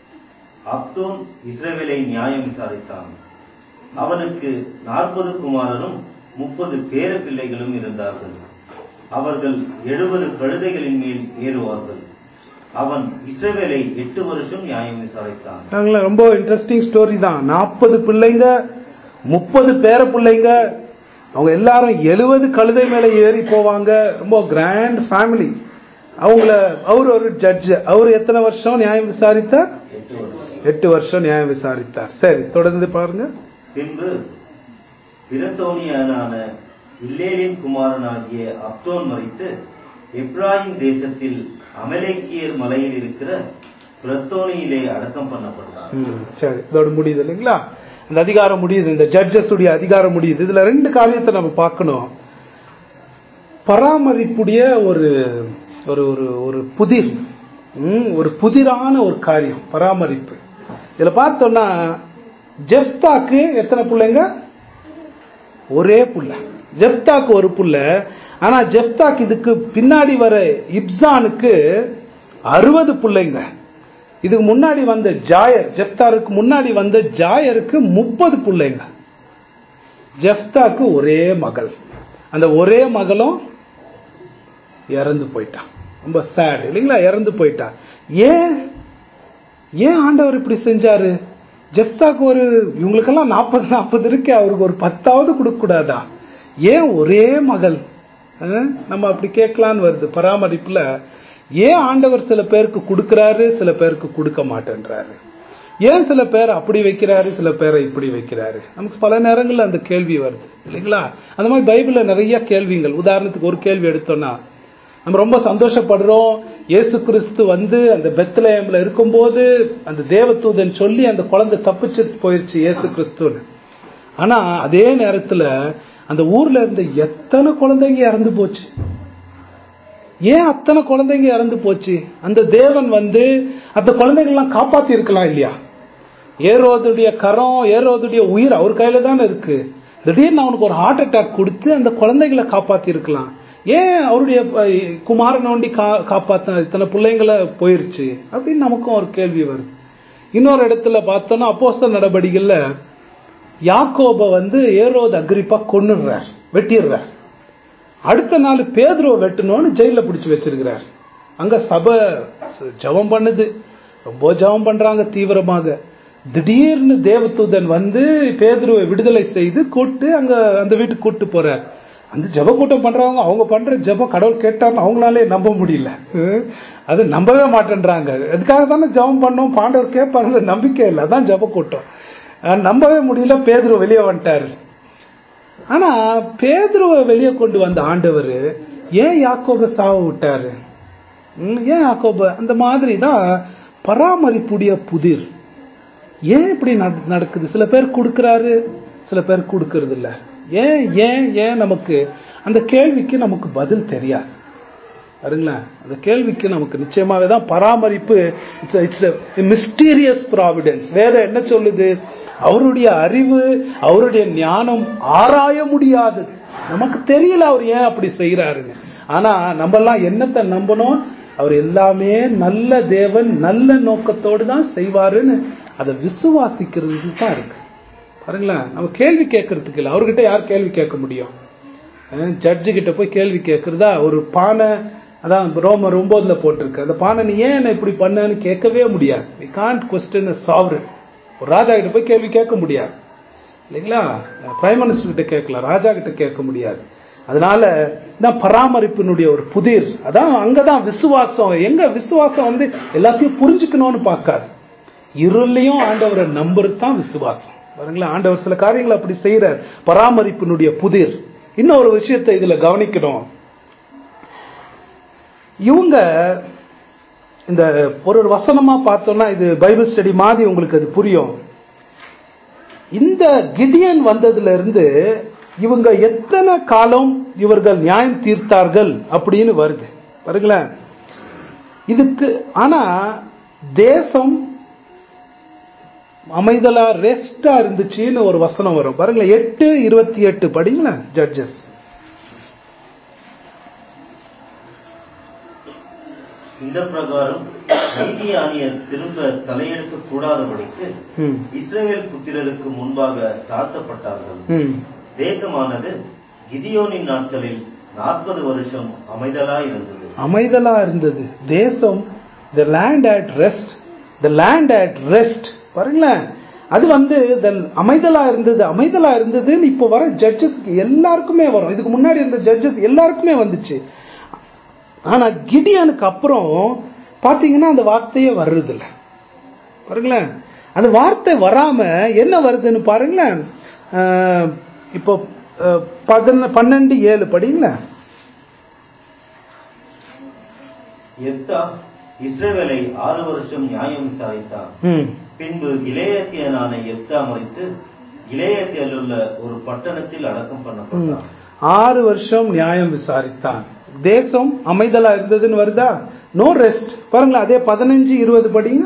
அப்தோன் இஸ்ரவேலை நியாயம் விசாரித்தான் அவனுக்கு நாற்பது குமாரரும் முப்பது பேர பிள்ளைகளும் இருந்தார்கள் அவர்கள் எழுபது கழுதைகளின் மேல் ஏறுவார்கள் அவன் இஸ்ரவேலை எட்டு வருஷம் நியாயம் விசாரித்தான் நாங்கள ரொம்ப இன்ட்ரெஸ்டிங் ஸ்டோரி தான் நாற்பது பிள்ளைங்க முப்பது பேர பிள்ளைங்க அவங்க எல்லாரும் எழுபது கழுதை மேல ஏறி போவாங்க ரொம்ப கிராண்ட் ஃபேமிலி அவங்கள அவர் ஒரு ஜட்ஜ் அவர் எத்தனை வருஷம் நியாயம் விசாரித்தார் எட்டு வருஷம் எட்டு வருஷம் நியாயம் விசாரித்தார் சரி தொடர்ந்து பாருங்க பின்பு பிரத்தோனியனான இல்லேலின் குமாரனாகிய அப்தோன் மறித்து எப்ராயிம் தேசத்தில் அமலேக்கியர் மலையில் இருக்கிற பிரத்தோனியிலே அடக்கம் பண்ணப்பட்டார் ம், சரி இதோட முடியுது இல்லைங்களா இந்த அதிகாரம் முடியுது இந்த ஜட்ஜஸ் உடைய அதிகாரம் முடியுது இதுல ரெண்டு காரியத்தை நம்ம பார்க்கணும் பராமரிப்புடைய ஒரு ஒரு ஒரு ஒரு புதிர் ம், ஒரு புதிரான ஒரு காரியம் பராமரிப்பு இதுல பார்த்தோம்னா ஜெப்தாக்கு எத்தனை பிள்ளைங்க ஒரே புள்ள ஜெப்தாக்கு ஒரு புள்ள ஆனா ஜெப்தாக்கு இதுக்கு பின்னாடி வர இப்சானுக்கு அறுபது பிள்ளைங்க இதுக்கு முன்னாடி வந்த ஜாயர் ஜெப்தாருக்கு முன்னாடி வந்த ஜாயருக்கு முப்பது பிள்ளைங்க ஜெப்தாக்கு ஒரே மகள் அந்த ஒரே மகளும் இறந்து போயிட்டான் ரொம்ப சேட் இல்லைங்களா இறந்து போயிட்டான் ஏன் ஏன் ஆண்டவர் இப்படி செஞ்சாரு ஜெப்தாக்கு ஒரு இவங்களுக்கெல்லாம் நாற்பது நாற்பது இருக்கு அவருக்கு ஒரு பத்தாவது கொடுக்க கூடாதா ஏன் ஒரே மகள் அஹ், நம்ம அப்படி கேட்கலான்னு வருது பராமரிப்புல ஏன் ஆண்டவர் சில பேருக்கு கொடுக்கறாரு சில பேருக்கு கொடுக்க மாட்டேன்றாரு ஏன் சில பேர் அப்படி வைக்கிறாரு சில பேரை இப்படி வைக்கிறாரு நமக்கு பல நேரங்கள்ல அந்த கேள்வி வருது இல்லைங்களா அந்த மாதிரி பைபிள்ல நிறைய கேள்விகள் உதாரணத்துக்கு ஒரு கேள்வி எடுத்தோம்னா நம்ம ரொம்ப சந்தோஷப்படுறோம் இயேசு கிறிஸ்து வந்து அந்த பெத்லஹேம்ல இருக்கும்போது அந்த தேவதூதன் சொல்லி அந்த குழந்தை தப்பிச்சு போயிடுச்சு இயேசு கிறிஸ்துன்னு ஆனா அதே நேரத்துல அந்த ஊர்ல இருந்த எத்தனை குழந்தைங்க இறந்து போச்சு ஏன் அத்தனை குழந்தைங்க இறந்து போச்சு அந்த தேவன் வந்து அந்த குழந்தைங்கள்லாம் காப்பாத்தி இருக்கலாம் இல்லையா ஏரோதுடைய கரம் ஏரோதுடைய உயிர் அவர் கையில தானே இருக்கு திடீர்னு அவனுக்கு ஒரு ஹார்ட் அட்டாக் கொடுத்து அந்த குழந்தைகளை காப்பாத்தி இருக்கலாம் ஏன் அவருடைய அஹ், குமாரனை ஒண்டி கா காப்பாத்தின இத்தனை பிள்ளைங்களை போயிருச்சு அப்படின்னு நமக்கும் ஒரு கேள்வி வருது இன்னொரு இடத்துல பார்த்தோம்னா அப்போஸ்தல நடவடிக்கைகள்ல யாக்கோப வந்து ஏரோது அக்ரிப்பா கொன்னுடுறார் வெட்டிடுறார் அடுத்த நாள் பேதுருவை வெட்டணும்னு ஜெயில பிடிச்சு வச்சிருக்கிறார் அங்க சபை ச- ஜெபம் பண்ணுது ரொம்ப ஜெபம் பண்றாங்க தீவிரமாக திடீர்னு தேவதூதன் வந்து பேதுருவை விடுதலை செய்து கூட்டு அங்க அந்த வீட்டுக்கு கூட்டு போறார் அந்த ஜெப கூட்டம் பண்றவங்க அவங்க பண்ற ஜெபம் கடவுள் கேட்டார்னு அவங்களாலே நம்ப முடியல ஹம், அது நம்பவே மாட்டேன்றாங்க அதுக்காக தானே ஜெபம் பண்ணோம் பாண்டவர் கேட்பாங்க நம்பிக்கை இல்லை அதான் ஜெப கூட்டம் அஹ் நம்பவே முடியல பேதுரு வெளியே வந்துட்டாரு ஆனா பேதுருவை வெளியே கொண்டு வந்த ஆண்டவர் ஏன் யாக்கோப சாவ விட்டாரு ம், ஏன் யாக்கோப அந்த மாதிரி தான் பராமரிப்புடைய புதிர் ஏன் இப்படி நட- நடக்குது சில பேர் கொடுக்கறாரு சில பேர் கொடுக்கறது இல்ல ஏன் ஏன் ஏன் நமக்கு அந்த கேள்விக்கு நமக்கு பதில் தெரியாது பாருங்களேன் அந்த கேள்விக்கு நமக்கு நிச்சயமாவே தான் பராமரிப்பு இட்ஸ் இட்ஸ் மிஸ்டீரியஸ் ப்ராவிடன்ஸ் வேற என்ன சொல்லுது அவருடைய அறிவு அவருடைய ஞானம் ஆராய முடியாது நமக்கு தெரியல அவர் ஏன் அப்படி செய்யறாருன்னு ஆனா நம்ம எல்லாம் என்னத்தை நம்பணும் அவர் எல்லாமே நல்ல தேவன் நல்ல நோக்கத்தோடு தான் செய்வாருன்னு அதை விசுவாசிக்கிறது தான் இருக்கு பாருங்களேன் நம்ம கேள்வி கேட்கறதுக்கு இல்லை அவர்கிட்ட யார் கேள்வி கேட்க முடியும் ஜட்ஜு கிட்ட போய் கேள்வி கேட்கறதா ஒரு பானை அதான் ரோமர் ஒன்பதுல போட்டிருக்கு அந்த பானை நீ ஏன் என்னை இப்படி பண்ணன்னு கேட்கவே முடியாது வி கான்ட் கொஸ்டின் சாவரன் ஒரு ராஜா கிட்ட போய் கேள்வி கேட்க முடியாது இல்லைங்களா பிரைம் மினிஸ்டர் கிட்ட கேட்கலாம் ராஜா கிட்ட கேட்க முடியாது அதனால தான் பராமரிப்பினுடைய ஒரு புதிர் அதான் அங்கதான் விசுவாசம் எங்க விசுவாசம் வந்து எல்லாத்தையும் புரிஞ்சுக்கணும்னு பார்க்காது இருளையும் ஆண்டவரை நம்புறது தான் விசுவாசம் பாருங்களேன் ஆண்டவர் சில காரியங்களை அப்படி செய்யறார் பராமரிப்பினுடைய புதிர் இன்னொரு விஷயத்தை இதுல கவனிக்கணும் இவங்க இந்த ஒரு ஒரு வசனமா பார்த்தோம்னா இது பைபிள் ஸ்டடி மாதிரி உங்களுக்கு அது புரியும் இந்த கிதியன் வந்ததுல இருந்து இவங்க எத்தனை காலம் இவர்கள் நியாயம் தீர்த்தார்கள் அப்படின்னு வருது பாருங்களேன் இதுக்கு ஆனா தேசம் அமைதலா ரெஸ்டா இருந்துச்சுன்னு ஒரு வசனம் வரும் பாருங்களேன் எட்டு இருபத்தி எட்டு படிங்களேன் ஜட்ஜஸ் இந்த பிரகாரம் நீதியானியர் திரும்ப தலையெடுக்க கூடாதபடிக்கு ம் இஸ்ரவேல் புத்திரருக்கு முன்பாக தாழ்த்தப்பட்டார்கள் ம் தேசமானது கிதியோனின் நாட்களில் நாற்பது வருஷம் அமைதலாய் இருந்தது அமைதலா இருந்தது தேசம் the land at rest the land at rest பாருங்களேன் அது வந்து the அமைதலா இருந்தது அமைதலா இருந்ததுன்னு இப்போ வர ஜட்ஜஸ்க்கு எல்லாருக்குமே வரும் இதுக்கு முன்னாடி இருந்த ஜட்ஜஸ் எல்லாருக்குமே வந்துச்சு ஆனா கிடியானுக்கு அப்புறம் பாத்தீங்கன்னா அந்த வார்த்தையே வர்றது இல்ல பாருங்களேன் அந்த வார்த்தை வராம என்ன வருதுன்னு பாருங்களேன் ஆஹ் இப்போ ஆஹ் பதின பன்னெண்டு ஏழு படிங்களேன் எப்தா இஸ்ரவேலை ஆறு வருஷம் நியாயம் விசாரித்தான் ம் பின்பு இளையத்தியனான எப்தா மறித்து இளையத்தியில் உள்ள ஒரு பட்டணத்தில் அடக்கம் பண்ணப்பட்டான் ஆறு வருஷம் நியாயம் விசாரித்தான் தேசம் அமைதலா இருந்ததுன்னு வருதா நோ ரெஸ்ட் பாருங்களேன் அதே பதினஞ்சு இருபது படிங்க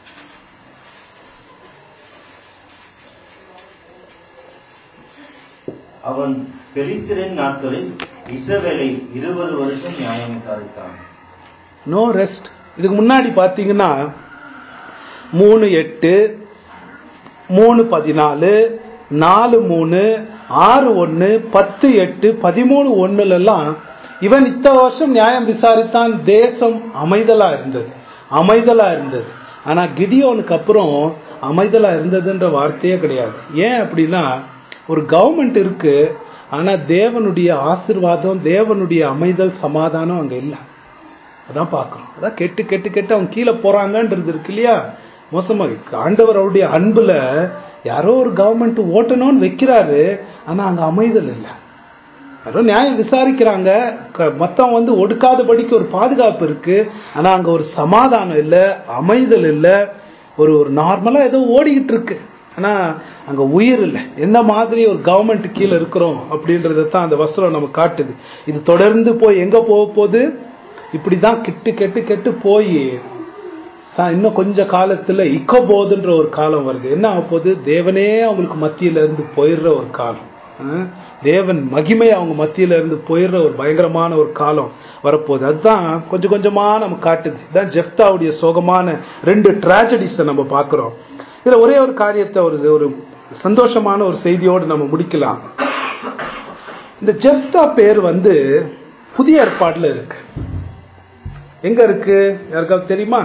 அவன் பெலிஸ்தரின் நாட்களில் இஸ்ரவேலை இருபது வருஷம் நியாயம் விசாரித்தான் நோ ரெஸ்ட் இதுக்கு முன்னாடி பாத்தீங்கன்னா மூணு எட்டு மூணு பதினாலு நாலு மூணு ஆறு ஒன்று பத்து எட்டு பதிமூணு ஒண்ணுல எல்லாம் இவன் இத்த வருஷம் நியாயம் விசாரித்தான் தேசம் அமைதலா இருந்தது அமைதலா இருந்தது ஆனா கிடியோனுக்கு அப்புறம் அமைதலா இருந்ததுன்ற வார்த்தையே கிடையாது ஏன் அப்படின்னா ஒரு கவர்மெண்ட் இருக்கு ஆனா தேவனுடைய ஆசிர்வாதம் தேவனுடைய அமைதல் சமாதானம் அங்க இல்லை அதான் பார்க்கறோம் அதான் கெட்டு கெட்டு கெட்டு அவங்க கீழே போறாங்கன்றது இருக்கு இல்லையா மோசமா இருக்கு. ஆண்டவர் அவருடைய அன்புல யாரோ ஒரு கவர்மெண்ட் ஓட்டணும்னு வைக்கிறாரு ஆனா அங்க அமைதல் இல்லை யாரோ நியாயம் விசாரிக்கிறாங்க க- மத்தவன் வந்து ஒடுக்காதபடிக்கு ஒரு பாதுகாப்பு இருக்கு ஆனா அங்க ஒரு சமாதானம் இல்ல அமைதல் இல்ல ஒரு ஒரு நார்மலா ஏதோ ஓடிக்கிட்டு இருக்கு ஆனா அங்க உயிர் இல்லை எந்த மாதிரி ஒரு கவர்மெண்ட் கீழே இருக்கிறோம் அப்படின்றத தான் அந்த வசனம் நம்ம காட்டுது இது தொடர்ந்து போய் எங்க போக போகுது இப்படிதான் கெட்டு கெட்டு கெட்டு போய் ச- இன்னும் கொஞ்ச காலத்துல இக்கபோதுன்ற ஒரு காலம் வருது என்ன ஆக போகுது தேவனே அவங்களுக்கு மத்தியில இருந்து போயிடுற ஒரு காலம் அஹ் தேவன் மகிமை அவங்க மத்தியில இருந்து போயிடுற ஒரு பயங்கரமான ஒரு காலம் வரப்போகுது அதுதான் கொஞ்சம் கொஞ்சமா நம்ம காட்டுது இதான் ஜெப்தாவுடைய சோகமான ரெண்டு டிராஜடிஸை நம்ம பார்க்கிறோம் இதுல ஒரே ஒரு காரியத்தை ஒரு ஒரு சந்தோஷமான ஒரு செய்தியோடு நம்ம முடிக்கலாம் இந்த ஜெப்தா பேர் வந்து புதிய ஏற்பாடுல இருக்கு எங்க இருக்கு யாருக்காவது தெரியுமா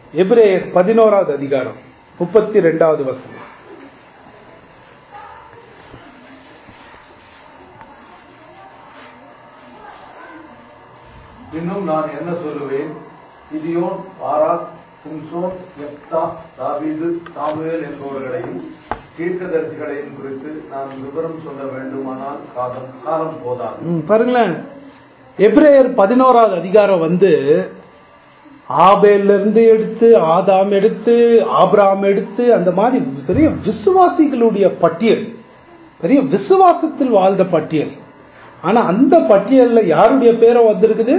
எபிரேயர் பதினோராவது அதிகாரம் முப்பத்தி ரெண்டாவது வசனம் இன்னும் நான் என்ன சொல்லுவேன் கிதியோன் பாராக் சிம்சோன் எப்தா தாவீது சாமுவேல் என்பவர்களையும் தீர்க்கதரிசிகளையும் குறித்து நான் விவரம் சொல்ல வேண்டுமானால் காலம் காலம் போதாது ம், பாருங்களேன் எபிரேயர் பதினோராவது அதிகாரம் வந்து ஆபேல்ல இருந்து எடுத்து ஆதாம் எடுத்து ஆபிராம் எடுத்து அந்த மாதிரி பெரிய விசுவாசிகளுடைய பட்டியல் பெரிய விசுவாசத்தில் வாழ்ந்த பட்டியல் ஆனா அந்த பட்டியல்ல யாருடைய பேரும் வந்திருக்குது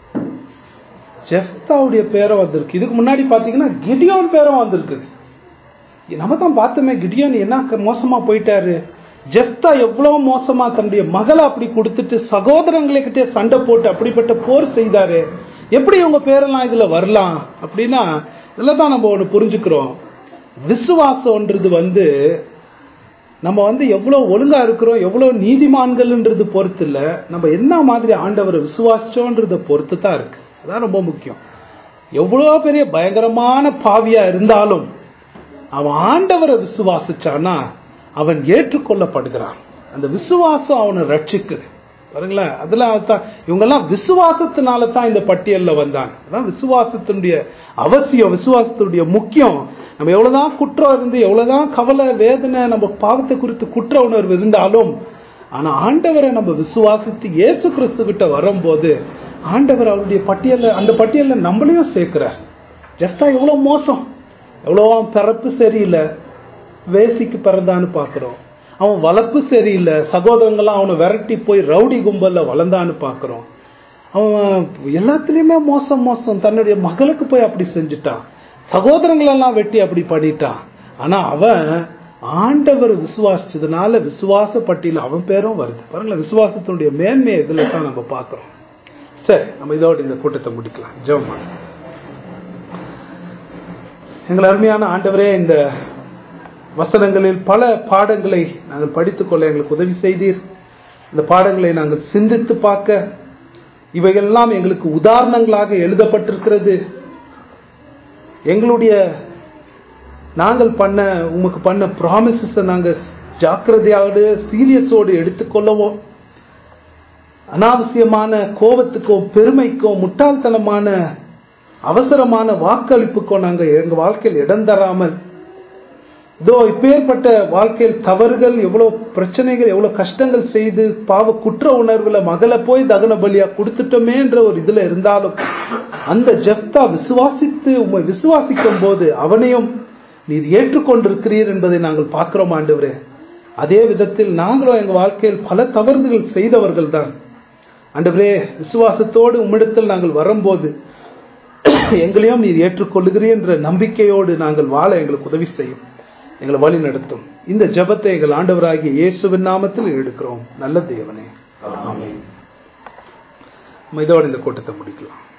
ஜெஃப்தாவுடைய பேரும் வந்திருக்கு இதுக்கு முன்னாடி பாத்தீங்கன்னா கிடியோன் பேரும் வந்திருக்குது நம்ம தான் பார்த்தோமே கிடியோன் என்ன க- மோசமா போயிட்டாரு ஜெஃப்தா எவ்வளவு மோசமா தன்னுடைய மகளை அப்படி கொடுத்துட்டு சகோதரங்களுக்கிட்டே சண்டை போட்டு அப்படிப்பட்ட போர் செய்தாரு எப்படி இவங்க பேரெல்லாம் இதுல வரலாம் அப்படின்னா இதுல தான் நம்ம ஒண்ணு புரிஞ்சுக்கிறோம் விசுவாசம்ன்றது வந்து நம்ம வந்து எவ்வளவு ஒழுங்கா இருக்கிறோம் எவ்வளவு நீதிமான்கள்ன்றது பொறுத்து இல்ல நம்ம என்ன மாதிரி ஆண்டவரை விசுவாசிச்சோன்றத பொறுத்து தான் இருக்கு அதான் ரொம்ப முக்கியம் எவ்வளவு பெரிய பயங்கரமான பாவியா இருந்தாலும் அவன் ஆண்டவரை விசுவாசிச்சானா அவன் ஏற்றுக்கொள்ளப்படுகிறான் அந்த விசுவாசம் அவனை ரட்சிக்குது பாருங்களேன் அதெல்லாம் தான் இவங்கெல்லாம் விசுவாசத்தினால தான் இந்த பட்டியல்ல வந்தாங்க அதான் விசுவாசத்தினுடைய அவசியம் விசுவாசத்தினுடைய முக்கியம் நம்ம எவ்வளவுதான் குற்றம் இருந்து எவ்வளவுதான் கவலை வேதனை நம்ம பாவத்தை குறித்து குற்ற உணர்வு இருந்தாலும் ஆனா ஆண்டவரை நம்ம விசுவாசித்து இயேசு கிறிஸ்து கிட்ட வரும்போது ஆண்டவர் அவருடைய பட்டியல்ல அந்த பட்டியல்ல நம்மளையும் சேர்க்கிறார் ஜஸ்டா எவ்வளவு மோசம் எவ்வளோ அவன் பிறப்பு சரியில்லை வேசிக்கு பிறந்தான்னு பார்க்குறோம் அவன் வளர்ப்பு சரியில்லை சகோதரங்களாம் அவனை விரட்டி போய் ரவுடி கும்பல்ல வளர்ந்தான்னு பார்க்குறோம் அவன் எல்லாத்துலேயுமே மோசம் மோசம் தன்னுடைய மகளுக்கு போய் அப்படி செஞ்சுட்டான் சகோதரங்களெல்லாம் வெட்டி அப்படி பண்ணிட்டான் ஆனா அவன் ஆண்டவர் விசுவாசிச்சதுனால விசுவாச பட்டியல அவன் பேரும் வருது பாருங்களேன் விசுவாசத்தினுடைய மேன்மை இதுல தான் நம்ம பார்க்கிறோம் சரி நம்ம இதோட இந்த கூட்டத்தை முடிக்கலாம் ஜெபம் பண்ணுங்க. எங்கள் அருமையான ஆண்டவரே இந்த வசனங்களில் பல பாடங்களை நாங்கள் படித்துக்கொள்ள எங்களுக்கு உதவி செய்தீர் இந்த பாடங்களை நாங்கள் சிந்தித்து பார்க்க இவையெல்லாம் எங்களுக்கு உதாரணங்களாக எழுதப்பட்டிருக்கிறது எங்களுடைய நாங்கள் பண்ண உமக்கு பண்ண ப்ராமிசஸை நாங்கள் ஜாக்கிரதையோடு சீரியஸோடு எடுத்துக்கொள்ளவும் அனாவசியமான கோபத்துக்கோ பெருமைக்கோ முட்டாள்தனமான அவசரமான வாக்களிப்புக்கோ நாங்க எங்க வாழ்க்கையில் இடம் தராமல் இதோ இப்பேற்பட்ட வாழ்க்கையில் தவறுகள் எவ்வளவு பிரச்சனைகள் எவ்வளவு கஷ்டங்கள் செய்து பாவ குற்ற உணர்வுல மகளை போய் தகன பலியா கொடுத்துட்டோமேன்ற ஒரு இதுல இருந்தாலும் அந்த ஜெப்தா விசுவாசித்து உம்மை விசுவாசிக்கும் போது அவனையும் நீர் ஏற்றுக்கொண்டிருக்கிறீர் என்பதை நாங்கள் பார்க்கிறோம் ஆண்டவரே அதே விதத்தில் நாங்களும் எங்க வாழ்க்கையில் பல தவறுகள் செய்தவர்கள் தான் ஆண்டவரே விசுவாசத்தோடு உம்மிடத்தில் நாங்கள் வரும்போது எங்களையும் நீர் ஏற்றுக்கொள்ளுகிறீர் என்ற நம்பிக்கையோடு நாங்கள் வாழ எங்களுக்கு உதவி செய்யும் எங்களை வழி நடத்தும் இந்த ஜெபத்தை எங்கள் ஆண்டவராகிய இயேசுவின் நாமத்தில் எடுக்கிறோம் நல்ல தேவனே ஆமென். நம்ம இதோட இந்த கூட்டத்தை முடிக்கலாம்